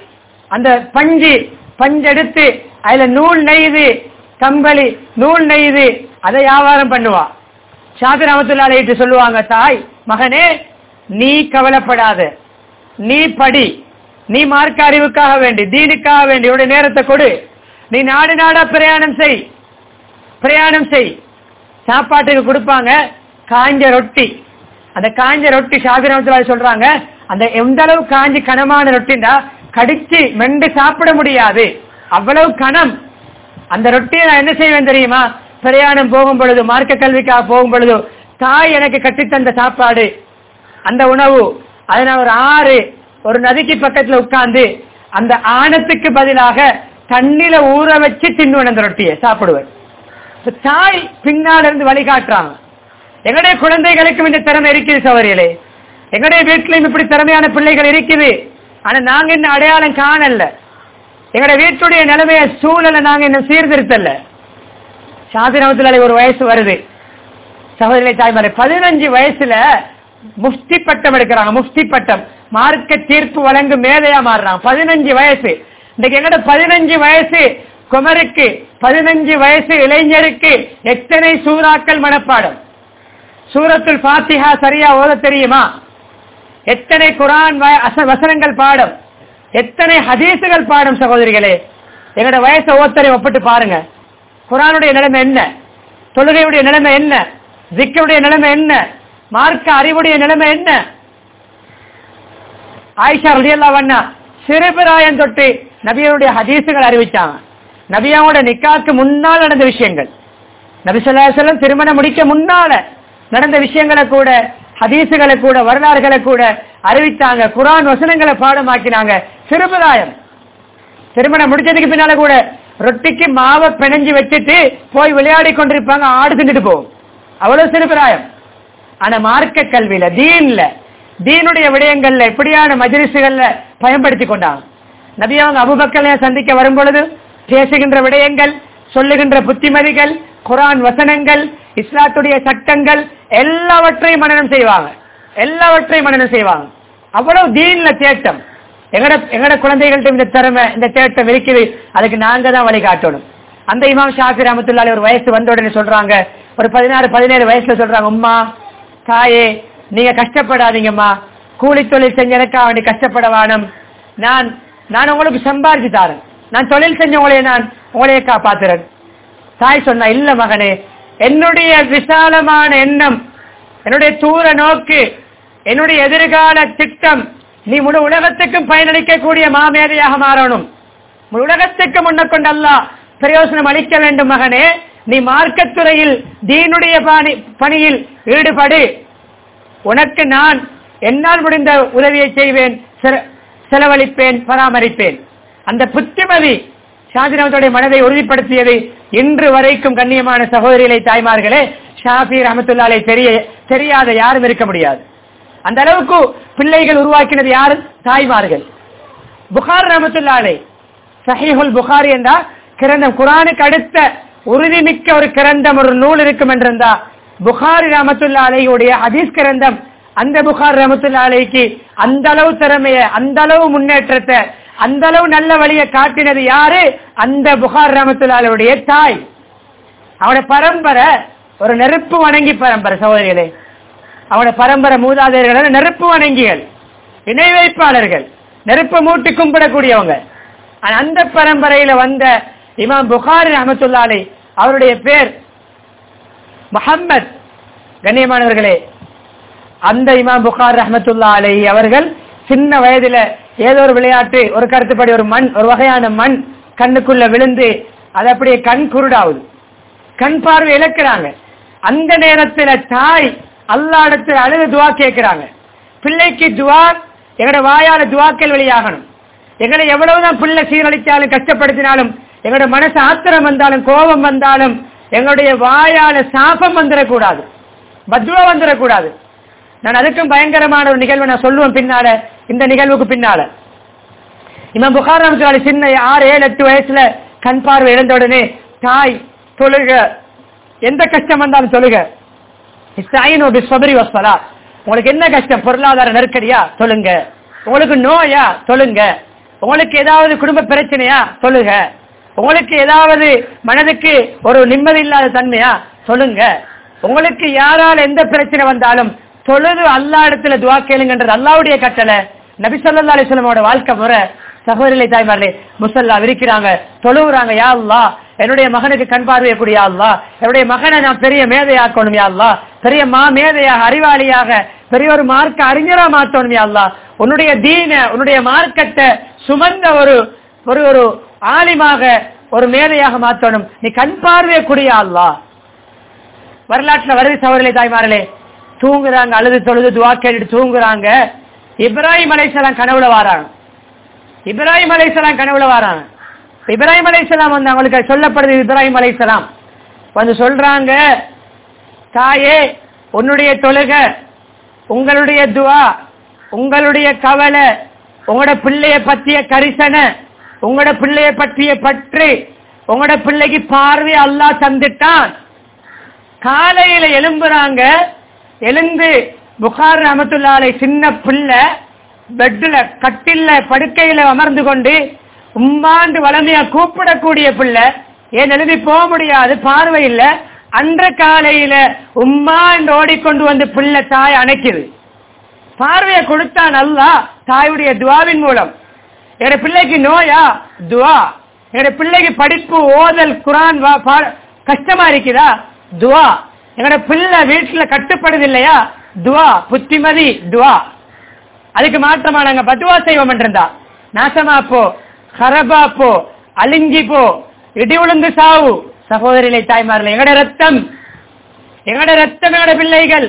அந்த பஞ்சு பஞ்செடுத்து அதுல நூல் நெய்து கம்பளி நூல் நெய்து அதை வியாபாரம் பண்ணுவா ஷாபி ரமத்துல்லாட்டு சொல்லுவாங்க தாய் மகனே நீ கவலைப்படாத நீ படி நீ மார்க்க அறிவுக்காக வேண்டி தீனுக்காக வேண்டி உடைய நேரத்தை கொடு நீ நாடு நாடா பிரயாணம் செய் பிரயாணம் செய் சாப்பாட்டுக்கு கொடுப்பாங்க காஞ்ச ரொட்டி அந்த காஞ்ச ரொட்டி ஷாபி ரமத்துல்லா சொல்றாங்க அந்த எந்த அளவு காஞ்சி கனமான ரொட்டின்னா கடிச்சு மெண்டு சாப்பிட முடியாது அவ்வளவு கனம் அந்த ரொட்டியை நான் என்ன செய்வேன் தெரியுமா பிரயாணம் போகும் பொழுது மார்க்க கல்விக்காக போகும் பொழுது தாய் எனக்கு கட்டித்தந்த சாப்பாடு அந்த உணவு அதை நான் ஒரு ஆறு ஒரு நதிக்கு பக்கத்துல உட்கார்ந்து அந்த ஆணத்துக்கு பதிலாக தண்ணில ஊற வச்சு தின்னுவேன் அந்த ரொட்டியை சாப்பிடுவேன் இப்ப தாய் பின்னால இருந்து வழிகாட்டுறாங்க எங்களுடைய குழந்தைகளுக்கும் இந்த திறமை இருக்குது சவரியலே எங்களுடைய வீட்டிலும் இப்படி திறமையான பிள்ளைகள் இருக்குது ஆனா நாங்க இன்னும் அடையாளம் காணல எங்களுடைய வீட்டுடைய நிலைமைய சூழலை நாங்க இன்னும் சீர்திருத்தல சாதினத்துல ஒரு வயசு வருது சகோதரி தாய்மாரை பதினஞ்சு வயசுல முஃப்தி பட்டம் எடுக்கிறாங்க முஃப்தி பட்டம் மார்க்க தீர்ப்பு வழங்கும் மேதையா மாறுறாங்க பதினஞ்சு வயசு இன்னைக்கு எங்கட பதினஞ்சு வயசு குமருக்கு பதினஞ்சு வயசு இளைஞருக்கு எத்தனை சூறாக்கள் மனப்பாடம் சூரத்துல் பாத்திஹா சரியா ஓத தெரியுமா எத்தனை குரான் வ- அச- வசனங்கள் பாடம் எத்தனை ஹதீசுகள் பாடம் சகோதரிகளே எங்கட வயசை ஒவ்வொருத்தரையும் ஒப்பிட்டு பாருங்க குரானுடைய நிலைமை என்ன தொழுகையுடைய நிலைமை என்ன ஜிக்கருடைய நிலைமை என்ன மார்க்க அறிவுடைய நிலைமை என்ன ஆயிஷா ரலியல்லாஹு அன்ஹா சிறுபிராயம் தொட்டு நபியருடைய ஹதீசுகள் அறிவிச்சாங்க நபியாவோட நிக்காக்கு முன்னால் நடந்த விஷயங்கள் நபி ஸல்லல்லாஹு அலைஹி வஸல்லம் திருமணம் முடிக்க முன்னால நடந்த விஷயங்களை கூட ஹதீசுகளை கூட வரலாறுகளை கூட அறிவித்தாங்க குர்ஆன் வசனங்களை பாடமாக்கினாங்க சிறுபிராயம் திருமணம் முடிச்சதுக்கு பின்னால கூட ரொட்டிக்கு மாவை பிணைஞ்சு வச்சுட்டு போய் விளையாடி கொண்டிருப்பாங்க ஆடு தின்னுட்டு போகும் அவ்வளவு சிறுபிராயம் ஆனா மார்க்க கல்வியில தீன்ல தீனுடைய விடயங்கள்ல இப்படியான மஜ்லிசுகள்ல பயன்படுத்தி கொண்டாங்க நபி அவங்க அபுபக்கலை சந்திக்க வரும் பொழுது பேசுகின்ற விடயங்கள் சொல்லுகின்ற புத்திமதிகள் குரான் வசனங்கள் இஸ்லாத்துடைய சட்டங்கள் எல்லாவற்றையும் மனனம் செய்வாங்க எல்லாவற்றையும் மனனம் செய்வாங்க அவ்வளவு தீன்ல தேட்டம் எங்கட எங்கட குழந்தைகள்ட்ட இந்த திறமை இந்த தேட்டம் இருக்குது அதுக்கு நாங்க தான் வழிகாட்டணும் அந்த இமாம் ஷாஃபி ரஹமத்துல்லாஹி ஒரு வயசு வந்த உடனே சொல்றாங்க ஒரு பதினாறு பதினேழு வயசுல சொல்றாங்க உம்மா தாயே நீங்க கஷ்டப்படாதீங்கம்மா கூலி தொழில் செஞ்ச எனக்கா வேண்டி கஷ்டப்பட வேணும் நான் நான் உங்களுக்கு சம்பாதிச்சு தாரேன் நான் தொழில் செஞ்ச உங்களைய நான் உங்களையே காப்பாத்துறேன் தாய் சொன்னா இல்ல மகனே என்னுடைய விசாலமான எண்ணம் என்னுடைய தூர நோக்கு என்னுடைய எதிர்கால திட்டம் நீ முழு உலகத்துக்கும் பயனளிக்கக்கூடிய மாமேதையாக மாறணும் முழு உலகத்துக்கு முன்ன கொண்டு அல்லாஹ் பிரயோசனம் அளிக்க வேண்டும் மகனே நீ மார்க்கத்துறையில் தீனுடைய பணி பணியில் ஈடுபடு உனக்கு நான் என்னால் முடிந்த உதவியை செய்வேன் செல- செலவழிப்பேன் பராமரிப்பேன் அந்த புத்திமதி ஷாஜினவத்துடைய மனதை உறுதிப்படுத்தியது இன்று வரைக்கும் கண்ணியமான சகோதரிகளை தாய்மார்களே ஷாஃபி ரஹமத்துல்லாலை தெரிய தெரியாத யாரும் இருக்க முடியாது அந்த அளவுக்கு பிள்ளைகள் உருவாக்கினது யாரு தாய்மார்கள் புகார் ரஹமத்துல்லாலை சஹீஹுல் புகாரி என்றா கிரந்தம் குரானுக்கு அடுத்த உறுதிமிக்க ஒரு கிரந்தம் ஒரு நூல் இருக்கும் என்றிருந்தா புகாரி ரஹமத்துல்லா அலையுடைய ஹதீஸ் கிரந்தம் அந்த புகார் ரஹமத்துல்லா அலைக்கு அந்த அளவு திறமைய அந்த அளவு முன்னேற்றத்தை அந்த அளவு நல்ல வழியை காட்டினது யாரு அந்த புகார் ரஹமத்துல்லா அலையுடைய தாய் அவனோட பரம்பரை ஒரு நெருப்பு வணங்கி பரம்பரை சகோதரிகளே அவனோட பரம்பரை மூதாதையர்கள் நெருப்பு வணங்கிகள் இணை வைப்பாளர்கள் நெருப்பு மூட்டி கும்பிடக்கூடியவங்க ஆனா அந்த பரம்பரையில வந்த இமாம் புகாரி ரஹமத்துல்லா அலை அவருடைய பேர் முஹம்மத் கண்ணியமானவர்களே அந்த இமாம் புகார் ரஹமத்துல்லா அலை அவர்கள் சின்ன வயதுல ஏதோ ஒரு விளையாட்டு ஒரு கருத்துப்படி ஒரு மண் ஒரு வகையான மண் கண்ணுக்குள்ள விழுந்து அது அப்படியே கண் குருடாவுது கண் பார்வை இழக்கிறாங்க அந்த நேரத்துல தாய் அல்லாடத்தில் அழுது துவா கேட்கிறாங்க பிள்ளைக்கு துவா எங்களோட வாயால துவாக்கள் வெளியாகணும் எங்களை எவ்வளவுதான் பிள்ளை சீரழிச்சாலும் கஷ்டப்படுத்தினாலும் எங்களோட மனசு ஆத்திரம் வந்தாலும் கோபம் வந்தாலும் எங்களுடைய வாயால சாபம் வந்துடக்கூடாது பத்வா வந்துடக்கூடாது நான் அதுக்கும் பயங்கரமான ஒரு நிகழ்வை நான் சொல்லுவேன் பின்னால இந்த நிகழ்வுக்கு பின்னால இமாம் புகார் ரஹ்மத்துல்லாஹி சின்ன ஆறு ஏழு எட்டு வயசுல கண் பார்வை இழந்த உடனே தாய் தொழுக எந்த கஷ்டம் வந்தாலும் தொழுக இஸ்தாயினு பிஸ்ஸப்ரி வஸ்ஸலாத். உங்களுக்கு என்ன கஷ்டம் பொருளாதார நெருக்கடியா சொல்லுங்க உங்களுக்கு நோயா சொல்லுங்க உங்களுக்கு ஏதாவது குடும்ப பிரச்சனையா சொல்லுங்க உங்களுக்கு ஏதாவது மனதுக்கு ஒரு நிம்மதி இல்லாத தன்மையா சொல்லுங்க உங்களுக்கு யாரால் எந்த பிரச்சனை வந்தாலும் தொழுது அல்லா இடத்துல துவா கேளுங்கன்றது அல்லாவுடைய கட்டளை நபி ஸல்லல்லாஹு அலைஹி வஸல்லமோட வாழ்க்கை முறை சகோதரிகளை தாய்மார்களே முசல்லா விரிக்கிறாங்க தொழுவுறாங்க யா அல்லா என்னுடைய மகனுக்கு கண் பார்வையக்கூடிய யா அல்லா என்னுடைய மகனை நான் பெரிய மேதையாக்கணும் யா அல்லா பெரிய மா மேதையாக அறிவாளியாக பெரிய ஒரு மார்க்க அறிஞரா மாற்றணும் யா அல்லா உன்னுடைய தீன உன்னுடைய மார்க்கத்தை சுமந்த ஒரு ஒரு ஒரு ஆலிமாக ஒரு மேதையாக மாற்றணும் நீ கண் பார்வையக்கூடிய அல்லா வரலாற்றுல வருது சவர்களே தாய்மார்களே தூங்குறாங்க அழுது தொழுது துவா கேட்டுட்டு தூங்குறாங்க இப்ராஹிம் அலைசலாம் கனவுல வாராங்க இப்ராஹிம் அலைசலாம் கனவுல வாராங்க இப்ராஹிம் அலைசலாம் வந்து அவங்களுக்கு சொல்லப்படுது இப்ராஹிம் அலைசலாம் வந்து சொல்றாங்க தாயே உன்னுடைய தொழுக உங்களுடைய துவா உங்களுடைய கவலை உங்களோட பிள்ளைய பற்றிய கரிசனை உங்களோட பிள்ளைய பற்றிய பற்று உங்களோட பிள்ளைக்கு பார்வை அல்லாஹ் தந்துட்டான் காலையில எழும்புறாங்க எழுந்து புகார் ரமத்துல்லாலை சின்ன பிள்ளை பெட்ல கட்டில்ல படுக்கையில அமர்ந்து கொண்டு உம்மாண்டு வளமையா கூப்பிடக்கூடிய பிள்ளை ஏன் எழுதி போக முடியாது பார்வை இல்ல அன்ற காலையில உம்மா என்று ஓடிக்கொண்டு வந்து பிள்ளை தாய் அணைக்குது பார்வையை கொடுத்தா நல்லா தாயுடைய துவாவின் மூலம் என்னோட பிள்ளைக்கு நோயா துவா என்னோட பிள்ளைக்கு படிப்பு ஓதல் குரான் வா- பா- கஷ்டமா இருக்குதா துவா என்னோட பிள்ளை வீட்டுல கட்டுப்படுது இல்லையா துவா புத்திமதி துவா அதுக்கு மாற்றமா நாங்க பத்துவா செய்வோம் என்றிருந்தா நாசமா போ கரபா போ அழிஞ்சி போ இடி உளுந்து சாவு சகோதரிகளை தாய்மார்களே எங்கட ரத்தம் எங்கட ரத்தம் எங்கட பிள்ளைகள்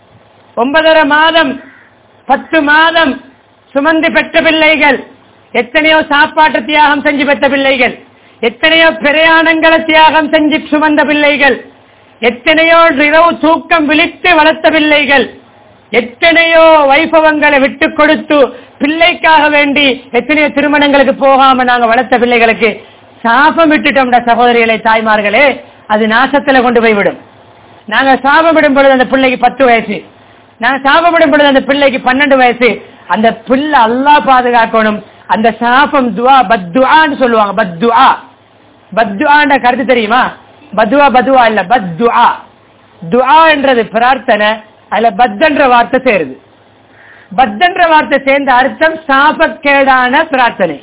ஒன்பதரை மாதம் பத்து மாதம் சுமந்து பெற்ற பிள்ளைகள் எத்தனையோ சாப்பாட்டு தியாகம் செஞ்சு பெற்ற பிள்ளைகள் எத்தனையோ பிரயாணங்களை தியாகம் செஞ்சு சுமந்த பிள்ளைகள் எத்தனையோ இரவு தூக்கம் விழித்து வளர்த்த பிள்ளைகள் எத்தனையோ வைபவங்களை விட்டு கொடுத்து பிள்ளைக்காக வேண்டி எத்தனையோ திருமணங்களுக்கு போகாம நாங்க வளர்த்த பிள்ளைகளுக்கு சாபம் விட்டுட்டோம்டா சகோதரிகளை தாய்மார்களே அது நாசத்துல கொண்டு போய் விடும் நாங்க சாபமிடும் பொழுது அந்த பிள்ளைக்கு பத்து வயசு நாங்க சாபமிடும் பொழுது அந்த பிள்ளைக்கு பன்னெண்டு வயசு அந்த பிள்ளை அல்லாஹ் பாதுகாக்கணும் அந்த சாபம் துவா பத்துஆன்னு சொல்லுவாங்க பத்துஆ பத்துஆன்ற கருத்து தெரியுமா பத்துவா பத்துவா இல்ல பத்துஆ துஆ என்றது பிரார்த்தனை அதுல பத்தன்ற வார்த்தை சேருது பத்தன்ற வார்த்தை சேர்ந்த அர்த்தம் சாபக்கேடான பிரார்த்தனை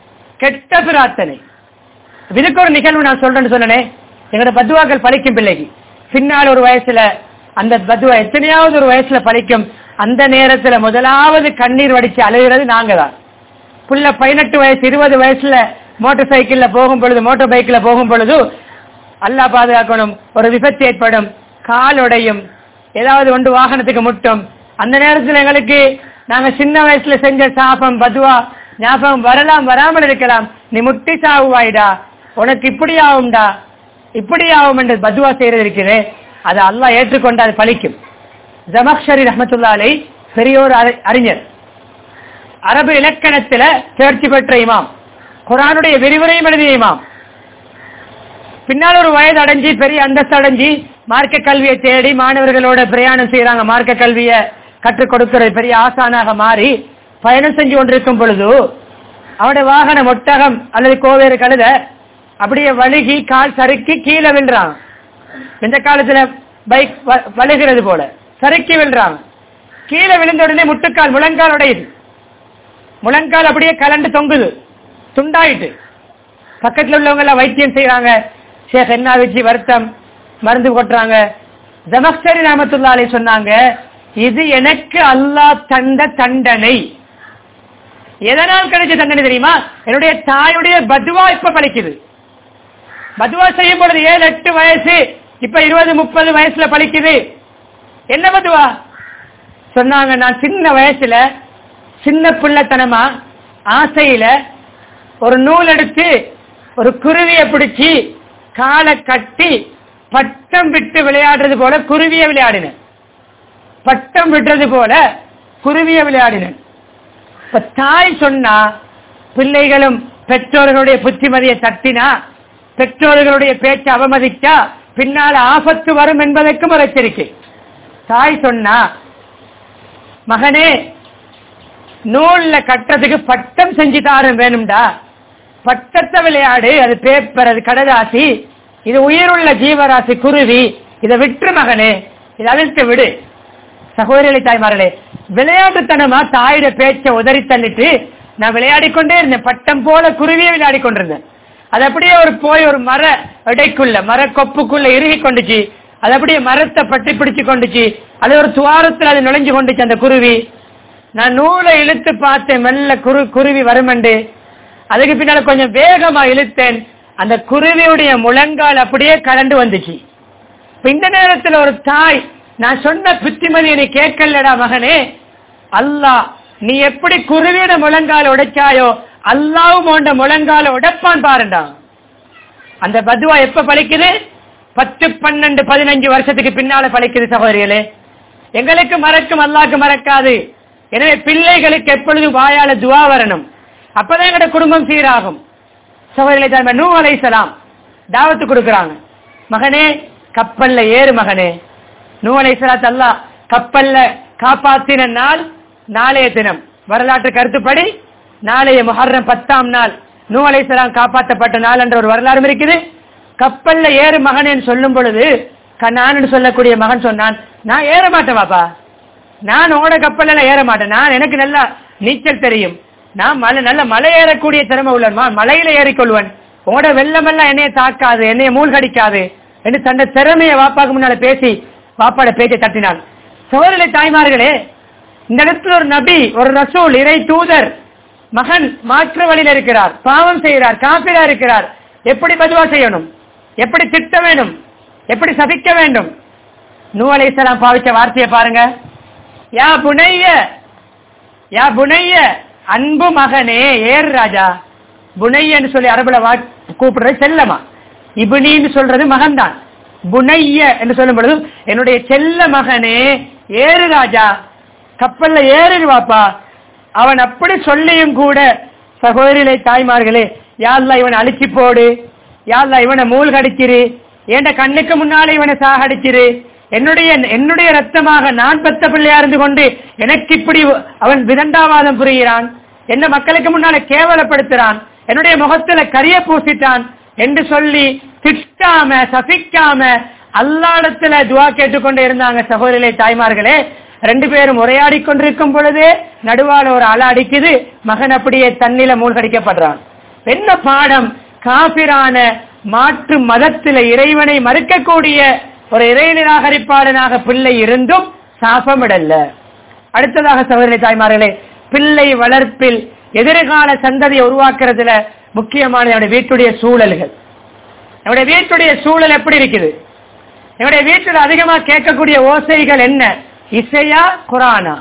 கெட்ட பிரார்த்தனை இதுக்கு ஒரு நிகழ்வு நான் சொல்றேன்னு சொன்னனே எங்களோட பத்துவாக்கள் பழிக்கும் பிள்ளைக்கு பின்னால் ஒரு வயசுல அந்த பத்துவா எத்தனையாவது ஒரு வயசுல பழிக்கும் அந்த நேரத்துல முதலாவது கண்ணீர் வடிச்சு அழுகிறது நாங்க தான் புள்ள பதினெட்டு வயசு இருபது வயசுல மோட்டார் சைக்கிள்ல போகும் பொழுது மோட்டார் பைக்ல போகும் பொழுது அல்லாஹ் பாதுகாக்கணும் ஒரு விபத்து ஏற்படும் கால் உடையும் ஏதாவது ஒன்று வாகனத்துக்கு முட்டும் அந்த நேரத்துல எங்களுக்கு நாங்க சின்ன வயசுல செஞ்ச சாபம் பதுவா ஞாபகம் வரலாம் வராமல் இருக்கலாம் நீ முட்டி சாவுவாய்டா உனக்கு இப்படி ஆகும்டா இப்படி ஆகும் என்று பதுவா செய்யறது இருக்குது அதை அல்லாஹ் ஏற்றுக்கொண்டு அது பலிக்கும் ஜமக்ஷரி ரஹமத்துல்லாலை பெரியோர் அறி- அறிஞர் அரபு இலக்கணத்துல தேர்ச்சி பெற்ற இமாம் குரானுடைய விரிவுரையும் எழுதிய இமாம் பின்னால் ஒரு வயது அடைஞ்சு பெரிய அந்தஸ்து அடைஞ்சு மார்க்க கல்வியை தேடி மாணவர்களோட பிரயாணம் செய்யறாங்க மார்க்க கல்வியை கற்றுக் கொடுக்கிற பெரிய ஆசானாக மாறி பயணம் செஞ்சு கொண்டிருக்கும் பொழுது அவனுடைய வாகனம் ஒட்டகம் அல்லது கோவேறு கழுத அப்படியே வழுகி கால் சறுக்கி கீழே விழுறான் இந்த காலத்துல பைக் வ- வழுகிறது போல சறுக்கி விழுறாங்க கீழே விழுந்த உடனே முட்டுக்கால் முழங்கால் உடையுது முழங்கால் அப்படியே கலண்டு தொங்குது துண்டாயிட்டு பக்கத்துல உள்ளவங்க எல்லாம் வைத்தியம் செய்யறாங்க ஷேக் என்ன வச்சு வருத்தம் மருந்து கொட்டுறாங்க ஜமக்சரி ராமத்துல்லாலே சொன்னாங்க இது எனக்கு அல்லாஹ் தந்த தண்டனை எதனால் கிடைச்ச தண்டனை தெரியுமா என்னுடைய தாயுடைய பதுவா இப்ப பலிக்குது பதுவா செய்யும் பொழுது ஏழு எட்டு வயசு இப்ப இருபது முப்பது வயசுல பலிக்குது என்ன பதுவா சொன்னாங்க நான் சின்ன வயசுல சின்ன பிள்ளைத்தனமா ஆசையில ஒரு நூல் எடுத்து ஒரு குருவியை பிடிச்சி காலை கட்டி பட்டம் விட்டு விளையாடுறது போல குருவியை விளையாடினேன் பட்டம் விடுறது போல குருவியை விளையாடினேன் இப்ப தாய் சொன்னா பிள்ளைகளும் பெற்றோர்களுடைய புத்திமதியை தட்டினா பெற்றோர்களுடைய பேச்சை அவமதிச்சா பின்னால ஆபத்து வரும் என்பதற்கும் ஒரு எச்சரிக்கை தாய் சொன்னா மகனே நூல்ல கட்டுறதுக்கு பட்டம் செஞ்சு தாரம் வேணும்டா பட்டத்தை விளையாடு அது பேப்பர் அது கடதாசி இது உயிருள்ள ஜீவராசி குருவி இதை விற்று மகனே இதை அழித்து விடு சகோதரிகளை தாய்மார்களே விளையாட்டுத்தனமா தாயிட பேச்ச உதறி தள்ளிட்டு நான் விளையாடிக் கொண்டே இருந்தேன் பட்டம் போல குருவியை விளையாடி கொண்டிருந்தேன் அது அப்படியே ஒரு போய் ஒரு மர இடைக்குள்ள மர கொப்புக்குள்ள இறுகி கொண்டுச்சு அது அப்படியே மரத்தை பட்டி பிடிச்சு கொண்டுச்சு அது ஒரு துவாரத்துல அது நுழைஞ்சு கொண்டுச்சு அந்த குருவி நான் நூலை இழுத்து பார்த்தேன் மெல்ல குரு குருவி வருமண்டு அதுக்கு பின்னால கொஞ்சம் வேகமா இழுத்தேன் அந்த குருவியுடைய முழங்கால் அப்படியே கலண்டு வந்துச்சு இப்ப இந்த நேரத்துல ஒரு தாய் நான் சொன்ன புத்திமதி நீ கேட்கலடா மகனே அல்லாஹ் நீ எப்படி குருவியோட முழங்கால உடைச்சாயோ அல்லாவும் உண்ட முழங்கால உடைப்பான் பாருண்டா அந்த பதுவா எப்ப பழிக்குது பத்து பன்னெண்டு பதினஞ்சு வருஷத்துக்கு பின்னால பழிக்குது சகோதரிகளே எங்களுக்கு மறக்கும் அல்லாக்கு மறக்காது எனவே பிள்ளைகளுக்கு எப்பொழுதும் வாயால துவா வரணும் அப்பதான் எங்கட குடும்பம் சீராகும் சகோதரிகளை தான் நூ அலைசலாம் தாவத்து கொடுக்கறாங்க மகனே கப்பல்ல ஏறு மகனே நூ அலைசலாத் அல்லாஹ் கப்பல்ல காப்பாத்தின நாள் நாளைய தினம் வரலாற்று கருத்துப்படி நாளைய முஹர்ரம் பத்தாம் நாள் நூ அலைசலாம் காப்பாற்றப்பட்ட நாள் என்ற ஒரு வரலாறு இருக்குது கப்பல்ல ஏறு மகனேன்னு சொல்லும் பொழுது கண்ணான்னு சொல்லக்கூடிய மகன் சொன்னான் நான் ஏற மாட்டேன் பாப்பா நான் ஓட கப்பல்ல ஏற மாட்டேன் நான் எனக்கு நல்லா நீச்சல் தெரியும் நான் மலை நல்ல மலை ஏறக்கூடிய திறமை உள்ளவன் மலையில ஏறிக்கொள்வன் ஓட வெள்ளமெல்லாம் என்னைய தாக்காது என்னைய மூழ்கடிக்காது என்று தன்னை திறமையை வாப்பாக்கு முன்னால பேசி வாப்பாட பேச்சை தட்டினான் சோதனை தாய்மார்களே இந்த இடத்துல ஒரு நபி ஒரு ரசூல் இறை தூதர் மகன் மாற்று வழியில் இருக்கிறார் பாவம் செய்கிறார் காப்பிரா இருக்கிறார் எப்படி பதுவா செய்யணும் எப்படி திட்ட வேண்டும் எப்படி சபிக்க வேண்டும் நூ அலைசலாம் பாவிச்ச வார்த்தையை பாருங்க யா புனைய யா புனைய அன்பு மகனே ஏர் ராஜா புனையன்னு சொல்லி அரபுல வா கூப்பிடுறது செல்லமா இபுனின்னு சொல்றது மகன்தான் புனைய என்று சொல்லும் பொழுது என்னுடைய செல்ல மகனே ஏறு ராஜா கப்பல்ல ஏறு வாப்பா அவன் அப்படி சொல்லியும் கூட சகோதரிகளை தாய்மார்களே யாழ்லா இவனை அழிச்சு போடு யாழ்லா இவனை மூழ்கடிச்சிரு என்ற கண்ணுக்கு முன்னாலே இவனை சாகடிச்சிரு என்னுடைய என்னுடைய ரத்தமாக நான் பெத்த பிள்ளையா இருந்து கொண்டு எனக்கு இப்படி அவன் விதண்டாவாதம் புரிகிறான் என்ன மக்களுக்கு முன்னால கேவலப்படுத்துறான் என்னுடைய முகத்துல கரிய பூசிட்டான் என்று சொல்லி திட்டாம சபிக்காம அல்லாடத்துல துவா கேட்டுக்கொண்டு இருந்தாங்க சகோதரிகளை தாய்மார்களே ரெண்டு பேரும் உரையாடி கொண்டிருக்கும் பொழுதே நடுவால ஒரு அலை அடிக்குது மகன் அப்படியே தண்ணில மூழ்கடிக்கப்படுறான் என்ன பாடம் காபிரான மாற்று மதத்தில இறைவனை மறுக்கக்கூடிய ஒரு இறை நிராகரிப்பாளனாக பிள்ளை இருந்தும் சாபமிடல்ல அடுத்ததாக சகோதரி தாய்மார்களே பிள்ளை வளர்ப்பில் எதிர்கால சந்ததியை உருவாக்குறதுல முக்கியமான என்னுடைய வீட்டுடைய சூழல்கள் என்னுடைய வீட்டுடைய சூழல் எப்படி இருக்குது என்னுடைய வீட்டில் அதிகமா கேட்கக்கூடிய ஓசைகள் என்ன இசையா குரானா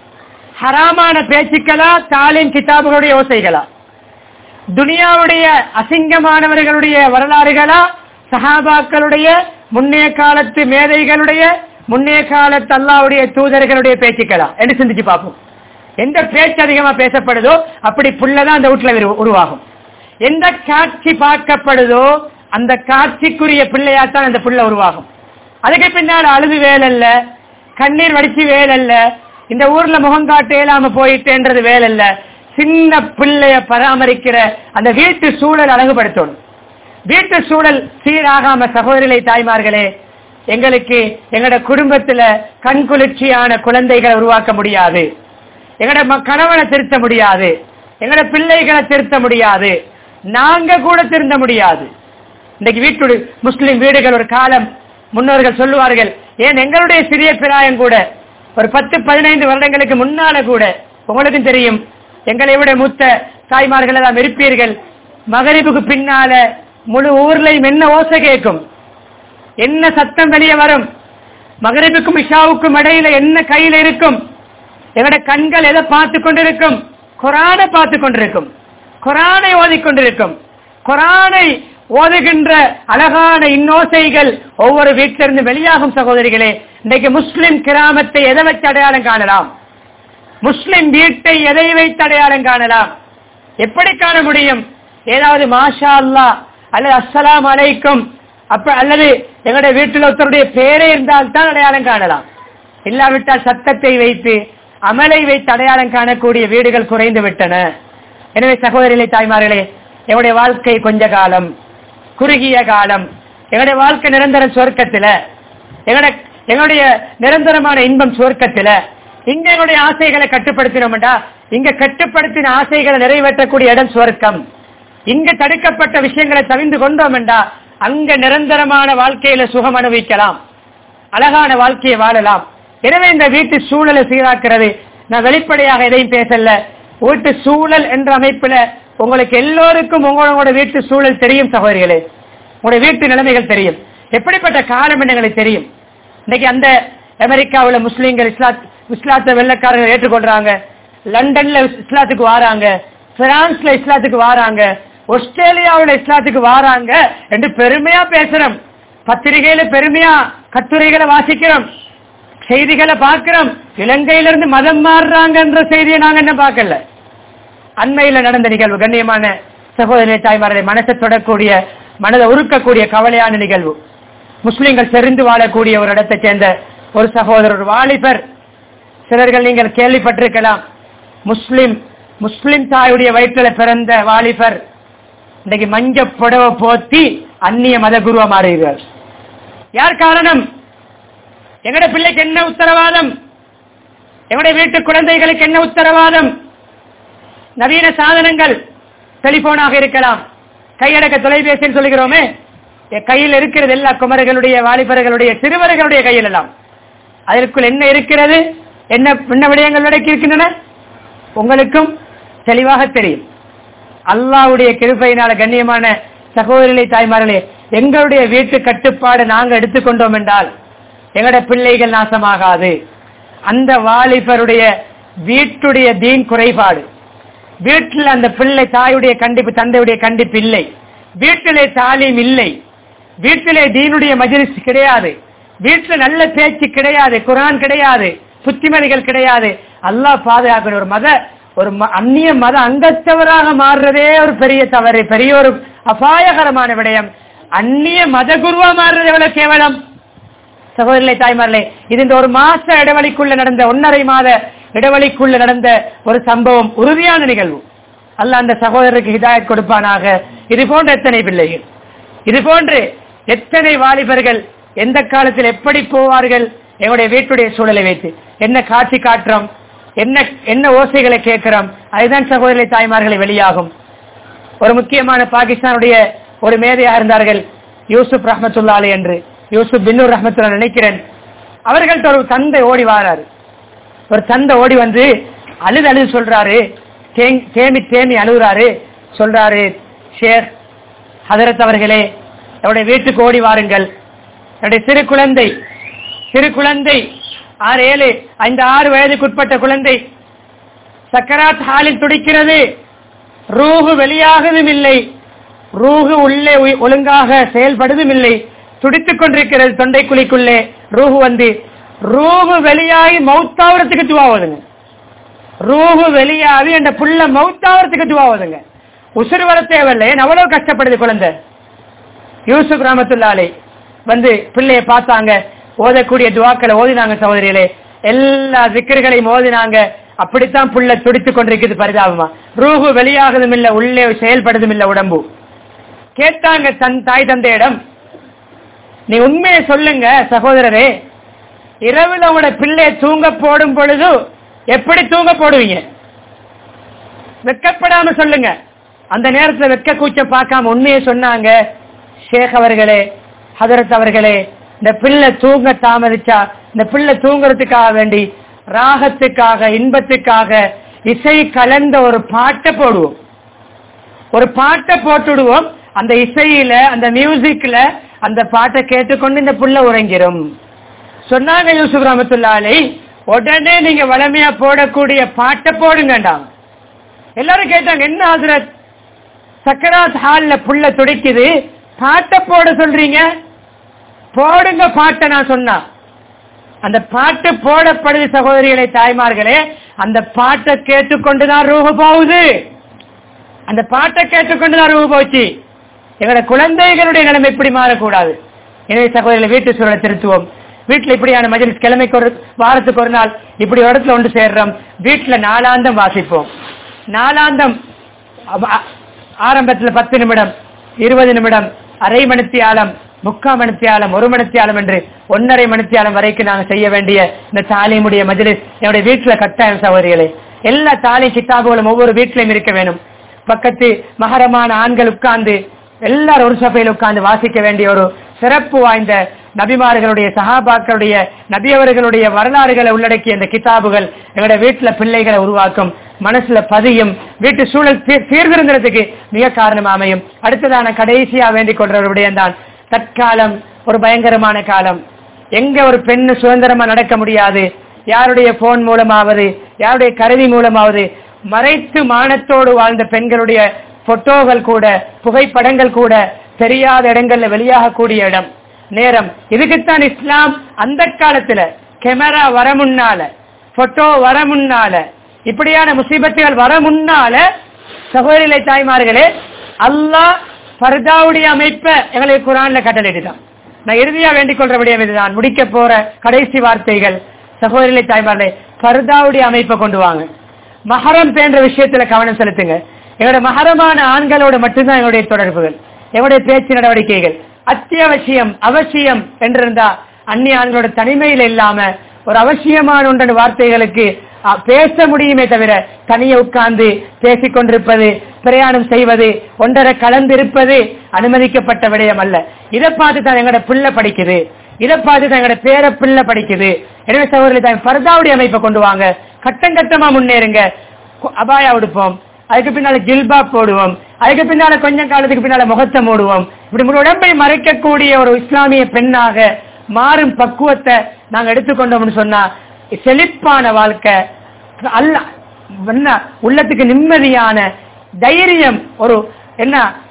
ஹராமான பேச்சுக்களா தாலின் கிதாபுகளுடைய ஓசைகளா துனியாவுடைய அசிங்கமானவர்களுடைய வரலாறுகளா சஹாபாக்களுடைய முன்னைய காலத்து மேதைகளுடைய முன்னைய காலத்து அல்லாவுடைய தூதர்களுடைய பேச்சுக்களா என்று சிந்திச்சு பார்ப்போம் எந்த பேச்சு அதிகமா பேசப்படுதோ அப்படி புள்ளதான் அந்த வீட்டுல விரு- உருவாகும் எந்த காட்சி பார்க்கப்படுதோ அந்த காட்சிக்குரிய பிள்ளையாத்தான் அந்த புள்ள உருவாகும் அதுக்கு பின்னால் அழுது வேலல்ல கண்ணீர் வடிச்சு வேலல்ல இந்த ஊர்ல முகம் காட்ட இயலாம போயிட்டேன்றது வேலல்ல சின்ன பிள்ளைய பராமரிக்கிற அந்த வீட்டு சூழல் அழகுபடுத்தணும் வீட்டு சூழல் சீராகாம சகோதரிகளை தாய்மார்களே எங்களுக்கு எங்களோட குடும்பத்துல கண்குளிர்ச்சியான குழந்தைகளை உருவாக்க முடியாது எங்களோட ம- கணவனை திருத்த முடியாது எங்களோட பிள்ளைகளை திருத்த முடியாது நாங்க கூட திருந்த முடியாது இன்னைக்கு வீட்டு முஸ்லிம் வீடுகள் ஒரு காலம் முன்னோர்கள் சொல்லுவார்கள் ஏன் எங்களுடைய சிறிய பிராயம் கூட ஒரு பத்து பதினைந்து வருடங்களுக்கு முன்னால கூட உங்களுக்கும் தெரியும் எங்களை விட மூத்த தாய்மார்கள் எல்லாம் இருப்பீர்கள் மகரிபுக்கு பின்னால முழு ஊர்லயும் என்ன ஓசை கேட்கும் என்ன சத்தம் வெளியே வரும் மகரிபுக்கும் இஷாவுக்கும் இடையில என்ன கையில இருக்கும் எங்களுடைய கண்கள் எதை பார்த்து கொண்டிருக்கும் குரானை பார்த்து கொண்டிருக்கும் குரானை ஓதிக்கொண்டிருக்கும் குரானை ஓதுகின்ற அழகான இன்னோசைகள் ஒவ்வொரு வீட்டிலிருந்து வெளியாகும் சகோதரிகளே இன்றைக்கு முஸ்லிம் கிராமத்தை எதை வச்சு அடையாளம் காணலாம் முஸ்லிம் வீட்டை எதை வைத்து அடையாளம் காணலாம் எப்படி காண முடியும் ஏதாவது மாஷா அல்லா அல்லது அஸ்ஸலாம் அலைக்கும் அப்ப அல்லது எங்களுடைய வீட்டில் ஒருத்தருடைய பேரே இருந்தால் தான் அடையாளம் காணலாம் இல்லாவிட்டால் சத்தத்தை வைத்து அமலை வைத்து அடையாளம் காணக்கூடிய வீடுகள் குறைந்து விட்டன எனவே சகோதரிகளை தாய்மார்களே எங்களுடைய வாழ்க்கை கொஞ்ச காலம் குறுகிய காலம் எங்களுடைய வாழ்க்கை நிரந்தர சொர்க்கத்துல எங்களுடைய எங்களுடைய நிரந்தரமான இன்பம் சுவர்க்கத்துல இங்க எங்களுடைய ஆசைகளை கட்டுப்படுத்தினோம்டா இங்க கட்டுப்படுத்தின ஆசைகளை நிறைவேற்றக்கூடிய இடம் சுவர்க்கம் இங்க தடுக்கப்பட்ட விஷயங்களை தவிந்து கொண்டோம்டா அங்க நிரந்தரமான வாழ்க்கையில சுகம் அனுபவிக்கலாம் அழகான வாழ்க்கையை வாழலாம் எனவே இந்த வீட்டு சூழலை சீராக்கிறது நான் வெளிப்படையாக எதையும் பேசல வீட்டு சூழல் என்ற அமைப்புல உங்களுக்கு எல்லோருக்கும் உங்களோட வீட்டு சூழல் தெரியும் சகோதரிகளே உங்களுடைய வீட்டு நிலைமைகள் தெரியும் எப்படிப்பட்ட காலம் எங்களுக்கு தெரியும் இன்னைக்கு அந்த அமெரிக்காவுல முஸ்லீம்கள் இஸ்லாத் இஸ்லாத்தை வெள்ளக்காரர்கள் ஏற்றுக்கொள்றாங்க லண்டன்ல இஸ்லாத்துக்கு வாராங்க பிரான்ஸ்ல இஸ்லாத்துக்கு வாராங்க ஆஸ்திரேலியாவுல இஸ்லாத்துக்கு வாராங்க என்று பெருமையா பேசுறோம் பத்திரிகையில பெருமையா கட்டுரைகளை வாசிக்கிறோம் செய்திகளை பார்க்கிறோம் இலங்கையிலிருந்து மதம் மாறுறாங்கன்ற செய்தியை நாங்க என்ன பார்க்கல அண்மையில நடந்த நிகழ்வு கண்ணியமான சகோதரி தாய்மார்களை மனசை தொடக்கூடிய மனதை உருக்கக்கூடிய கவலையான நிகழ்வு முஸ்லிம்கள் செறிந்து வாழக்கூடிய ஒரு இடத்தை சேர்ந்த ஒரு சகோதரர் ஒரு வாலிபர் சிலர்கள் நீங்கள் கேள்விப்பட்டிருக்கலாம் முஸ்லிம் முஸ்லிம் தாயுடைய வயிற்றுல பிறந்த வாலிபர் இன்னைக்கு மஞ்ச புடவை போத்தி அந்நிய மத குருவா மாறுகிறார் யார் காரணம் எங்கட பிள்ளைக்கு என்ன உத்தரவாதம் எங்களுடைய வீட்டு குழந்தைகளுக்கு என்ன உத்தரவாதம் நவீன சாதனங்கள் டெலிபோனாக இருக்கலாம் கையடக்க தொலைபேசின்னு சொல்லுகிறோமே என் கையில் இருக்கிறது எல்லா குமரர்களுடைய வாலிபர்களுடைய சிறுவர்களுடைய கையில் எல்லாம் அதற்குள் என்ன இருக்கிறது என்ன என்ன விடயங்கள் நடக்கி இருக்கின்றன உங்களுக்கும் தெளிவாக தெரியும் அல்லாவுடைய கிருப்பையினால கண்ணியமான சகோதரிகளை தாய்மார்களே எங்களுடைய வீட்டு கட்டுப்பாடு நாங்க எடுத்துக்கொண்டோம் என்றால் எங்கட பிள்ளைகள் நாசமாகாது அந்த வாலிபருடைய வீட்டுடைய தீன் குறைபாடு வீட்டில் அந்த பிள்ளை தாயுடைய கண்டிப்பு தந்தையுடைய கண்டிப்பு இல்லை வீட்டிலே தாலீம் இல்லை வீட்டிலே தீனுடைய மஜிலிஸ் கிடையாது வீட்டில் நல்ல பேச்சு கிடையாது குரான் கிடையாது புத்திமதிகள் கிடையாது அல்லாஹ் பாதுகாக்கணும் ஒரு மத ஒரு ம- அந்நிய மத அங்கத்தவராக மாறுறதே ஒரு பெரிய தவறு பெரிய ஒரு அபாயகரமான விடயம் அந்நிய மத குருவா மாறுறது எவ்வளவு கேவலம் சகோதரிகளை தாய்மார்களே இது இந்த ஒரு மாச இடைவெளிக்குள்ள நடந்த ஒன்னரை மாத இடைவெளிக்குள்ள நடந்த ஒரு சம்பவம் உறுதியான நிகழ்வு அல்ல அந்த சகோதரருக்கு ஹிதாயத் கொடுப்பானாக இது போன்ற எத்தனை பிள்ளைகள் இது போன்று எத்தனை வாலிபர்கள் எந்த காலத்தில் எப்படி போவார்கள் எங்களுடைய வீட்டுடைய சூழலை வைத்து என்ன காட்சி காட்டுறோம் என்ன என்ன ஓசைகளை கேட்கிறோம் அதுதான் சகோதரி தாய்மார்களை வெளியாகும் ஒரு முக்கியமான பாகிஸ்தானுடைய ஒரு மேதையா இருந்தார்கள் யூசுப் ரஹமத்துல்லா அலி என்று யூசுப் பின்னூர் ரஹமத்துல்லா நினைக்கிறேன் அவர்கள்ட்ட ஒரு தந்தை ஓடி வாராரு ஒரு தந்தை ஓடி வந்து அழுது அழுது சொல்றாரு தேங்- தேமி தேமி அழுகுறாரு சொல்றாரு ஷேர் ஹதரத் அவர்களே என்னுடைய வீட்டுக்கு ஓடி வாருங்கள் என்னுடைய சிறு குழந்தை சிறு குழந்தை ஆறு ஏழு ஐந்து ஆறு வயதுக்குட்பட்ட குழந்தை சக்கராத் ஹாலில் துடிக்கிறது ரூஹு வெளியாகதும் இல்லை ரூஹு உள்ளே உய்- ஒழுங்காக செயல்படுவதும் இல்லை துடித்துக் கொண்டிருக்கிறது தொண்டை குழிக்குள்ளே ரூஹு வந்து ரூஹு வெளியாகி மௌத்தாவரத்துக்கு துவாவதுங்க ரூஹு வெளியாகி அந்த புள்ள மௌத்தாவரத்துக்கு துவாவதுங்க உசுறு வர தேவையில்லை அவ்வளவு கஷ்டப்படுது குழந்தை யூசுப் ரஹமத்துல்லாலே வந்து பிள்ளைய பார்த்தாங்க ஓதக்கூடிய துவாக்களை ஓதினாங்க சகோதரிகளே எல்லா திக்கர்களையும் ஓதினாங்க அப்படித்தான் புள்ள துடித்துக் கொண்டிருக்குது பரிதாபமா ரூஹு வெளியாகதும் இல்ல உள்ளே செயல்படுதும் இல்ல உடம்பு கேட்டாங்க தன் தாய் தந்தையிடம் நீ உண்மையை சொல்லுங்க சகோதரரே இரவுல உங்களோட பிள்ளைய தூங்க போடும் பொழுது எப்படி தூங்க போடுவீங்க வெக்கப்படாம சொல்லுங்க அந்த நேரத்துல வெக்க கூச்சம் பார்க்காம உண்மையை சொன்னாங்க ஷேக் அவர்களே ஹதரத் அவர்களே இந்த பிள்ளை தூங்க தாமதிச்சா இந்த பிள்ளை தூங்குறதுக்காக வேண்டி ராகத்துக்காக இன்பத்துக்காக இசை கலந்த ஒரு பாட்டை போடுவோம் ஒரு பாட்டை போட்டுடுவோம் அந்த இசையில அந்த மியூசிக்ல அந்த பாட்டை கேட்டுக்கொண்டு இந்த புள்ள உறங்கிரும் சொன்னாங்க யூசுப் ரஹமத்துல்லாலை உடனே நீங்க வளமையா போடக்கூடிய பாட்டை போடுங்கண்டாம் எல்லாரும் கேட்டாங்க என்ன ஹசரத் சக்கராத் ஹால்ல புள்ள துடிக்குது பாட்டை போட சொல்றீங்க போடுங்க பாட்டை நான் சொன்னா அந்த பாட்டு போடப்படுது சகோதரிகளை தாய்மார்களே அந்த பாட்டை கேட்டுக்கொண்டுதான் ரூப போகுது அந்த பாட்டை கேட்டுக்கொண்டுதான் ரூப போச்சு எங்களோட குழந்தைகளுடைய நிலைமை இப்படி மாறக்கூடாது எனவே சகோதரிகளை வீட்டு சூழலை திருத்துவோம் வீட்டுல இப்படியான மஜ்லிஸ் கிழமைக்கு ஒரு வாரத்துக்கு ஒரு நாள் இப்படி ஒரு இடத்துல ஒன்று சேர்றோம் வீட்டுல நாலாந்தம் வாசிப்போம் நாலாந்தம் அப- அ- ஆரம்பத்துல பத்து நிமிடம் இருபது நிமிடம் அரை மணித்தியாலம் முக்கால் மணித்தியாலம் ஒரு மணித்தியாலம் என்று ஒன்னரை மணித்தியாலம் வரைக்கும் நாங்க செய்ய வேண்டிய இந்த தாலிமுடைய மஜ்லிஸ் என்னுடைய வீட்டுல கட்டாயம் சகோதரிகளே எல்லா தாலி கித்தாபுகளும் ஒவ்வொரு வீட்டிலையும் இருக்க வேணும் பக்கத்து மகரமான ஆண்கள் உட்கார்ந்து எல்லாரும் ஒரு சபையில் உட்கார்ந்து வாசிக்க வேண்டிய ஒரு சிறப்பு வாய்ந்த நபிமார்களுடைய சஹாபாக்களுடைய நபியவர்களுடைய வரலாறுகளை உள்ளடக்கிய இந்த கிதாபுகள் எங்களுடைய வீட்டுல பிள்ளைகளை உருவாக்கும் மனசுல பதியும் வீட்டு சூழல் சீ- சீர்திருந்ததுக்கு மிக காரணம் அமையும் அடுத்ததான கடைசியா வேண்டிக் கொள்ற ஒரு விடயம்தான் தற்காலம் ஒரு பயங்கரமான காலம் எங்க ஒரு பெண்ணு சுதந்திரமா நடக்க முடியாது யாருடைய போன் மூலமாவது யாருடைய கருவி மூலமாவது மறைத்து மானத்தோடு வாழ்ந்த பெண்களுடைய போட்டோகள் கூட புகைப்படங்கள் கூட தெரியாத இடங்கள்ல வெளியாகக்கூடிய இடம் நேரம் இதுக்குத்தான் இஸ்லாம் அந்த காலத்துல கேமரா வர முன்னால போட்டோ வர முன்னால இப்படியான முசீபத்துகள் வர முன்னால சகோதரிகளை தாய்மார்களே அல்லாஹ் பர்தாவுடைய அமைப்பை எங்களுக்கு குரான்ல கட்டளையிட்டான் நான் இறுதியா வேண்டிக் கொள்ற விடயம் இதுதான் முடிக்க போற கடைசி வார்த்தைகள் சகோதரிகளை தாய்மார்களே பர்தாவுடைய அமைப்பை கொண்டு வாங்க மஹரம் பேன்ற விஷயத்துல கவனம் செலுத்துங்க எங்களுடைய மஹரமான ஆண்களோட மட்டும்தான் எங்களுடைய தொடர்புகள் எங்களுடைய பேச்சு நடவடிக்கைகள் அத்தியாவசியம் அவசியம் என்றிருந்தா அந்நிய ஆண்களோட தனிமையில் இல்லாம ஒரு அவசியமான ஒன்றன் வார்த்தைகளுக்கு அ, பேச முடியுமே தவிர தனியே உட்கார்ந்து பேசிக் கொண்டிருப்பது பிரயாணம் செய்வது ஒன்றரை கலந்திருப்பது அனுமதிக்கப்பட்ட விடயம் அல்ல இதை பார்த்து தான் எங்களோட பிள்ளை படிக்குது இதை பார்த்து தான் எங்களோட பேர பிள்ளை படிக்குது எனவே சகோதரி தான் பர்தாவுடைய அமைப்பை கொண்டு வாங்க கட்டம் கட்டமா முன்னேறுங்க கு- அபாயா உடுப்போம் அதுக்கு பின்னால ஜில்பா போடுவோம் அதுக்கு பின்னால கொஞ்சம் காலத்துக்கு பின்னால முகத்தை மூடுவோம் இப்படி உங்க உடம்பை மறைக்கக்கூடிய ஒரு இஸ்லாமிய பெண்ணாக மாறும் பக்குவத்தை நாங்க எடுத்துக்கொண்டோம்னு சொன்னா செழிப்பான வாழ்க்கை அல்ல என்ன உள்ளத்துக்கு நிம்மதியான தைரியம் ஒரு என்ன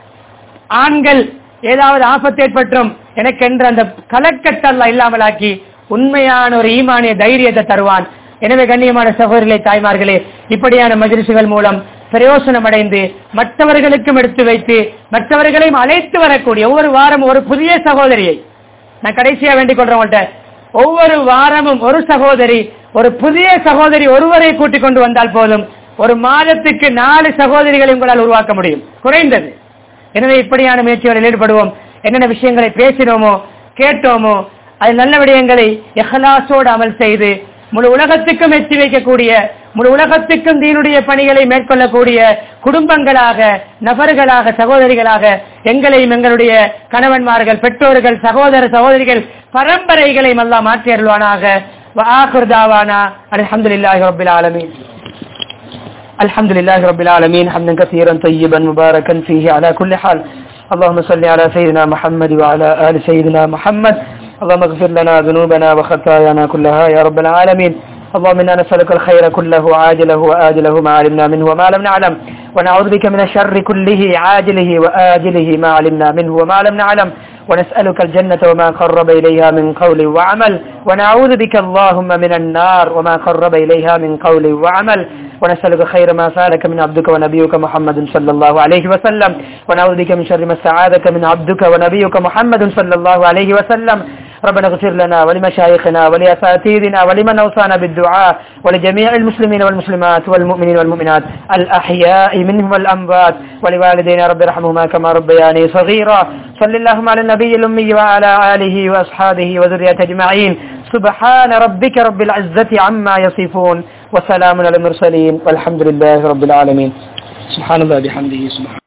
ஆண்கள் ஏதாவது ஆபத்து ஏற்பட்டும் எனக்கென்ற அந்த கலக்கத்தல்ல இல்லாமலாக்கி உண்மையான ஒரு ஈமானிய தைரியத்தை தருவான் எனவே கண்ணியமான சகோதரிகளே தாய்மார்களே இப்படியான மஜ்லிசுகள் மூலம் பிரயோசனம் அடைந்து மற்றவர்களுக்கும் எடுத்து வைத்து மற்றவர்களையும் அழைத்து வரக்கூடிய ஒவ்வொரு வாரம் ஒரு புதிய சகோதரியை நான் கடைசியா வேண்டிக் கொள்றவங்கள்ட்ட ஒவ்வொரு வாரமும் ஒரு சகோதரி ஒரு புதிய சகோதரி ஒருவரை கூட்டிக் கொண்டு வந்தால் போதும் ஒரு மாதத்துக்கு நாலு சகோதரிகளை உங்களால் உருவாக்க முடியும் குறைந்தது எனவே இப்படியான முயற்சிகளில் ஈடுபடுவோம் என்னென்ன விஷயங்களை பேசினோமோ கேட்டோமோ அது நல்ல விடயங்களை எஹலாசோடு அமல் செய்து முழு உலகத்துக்கும் எத்தி வைக்கக்கூடிய முழு உலகத்துக்கும் தீனுடைய பணிகளை மேற்கொள்ளக்கூடிய குடும்பங்களாக நபர்களாக சகோதரிகளாக எங்களையும் எங்களுடைய கணவன்மார்கள் பெற்றோர்கள் சகோதர சகோதரிகள் பரம்பரைகளையும் எல்லாம் மாற்றி அருள்வானாக وآخر دعوانا الحمد لله رب العالمين الحمد لله رب العالمين حمدا كثيرا طيبا مباركا فيه على كل حال اللهم صل على سيدنا محمد وعلى آل سيدنا محمد اللهم اغفر لنا ذنوبنا وخطايانا كلها يا رب العالمين اللهم انا نسألك الخير كله عاجله وآجله ما علمنا منه وما لم نعلم ونعوذ بك من الشر كله عاجله وآجله ما علمنا منه وما لم نعلم ونسألك الجنة وما قرب إليها من قول وعمل ونعوذ بك اللهم من النار وما قرب إليها من قول وعمل ونسألك خير ما سألك من عبدك ونبيك محمد صلى الله عليه وسلم ونعوذ بك من شر ما استعاذك من عبدك ونبيك محمد صلى الله عليه وسلم ربنا اغفر لنا ولمشايخنا ولأساتذتنا ولمن أوصانا بالدعاء ولجميع المسلمين والمسلمات والمؤمنين والمؤمنات الأحياء منهم والأموات ولوالدينا رب ارحمهما كما ربياني صغيرا صل اللهم على النبي الأمي وعلى آله وأصحابه وذريته أجمعين سبحان ربك رب العزة عما يصفون وسلام على المرسلين والحمد لله رب العالمين سبحان الله بحمده سبحان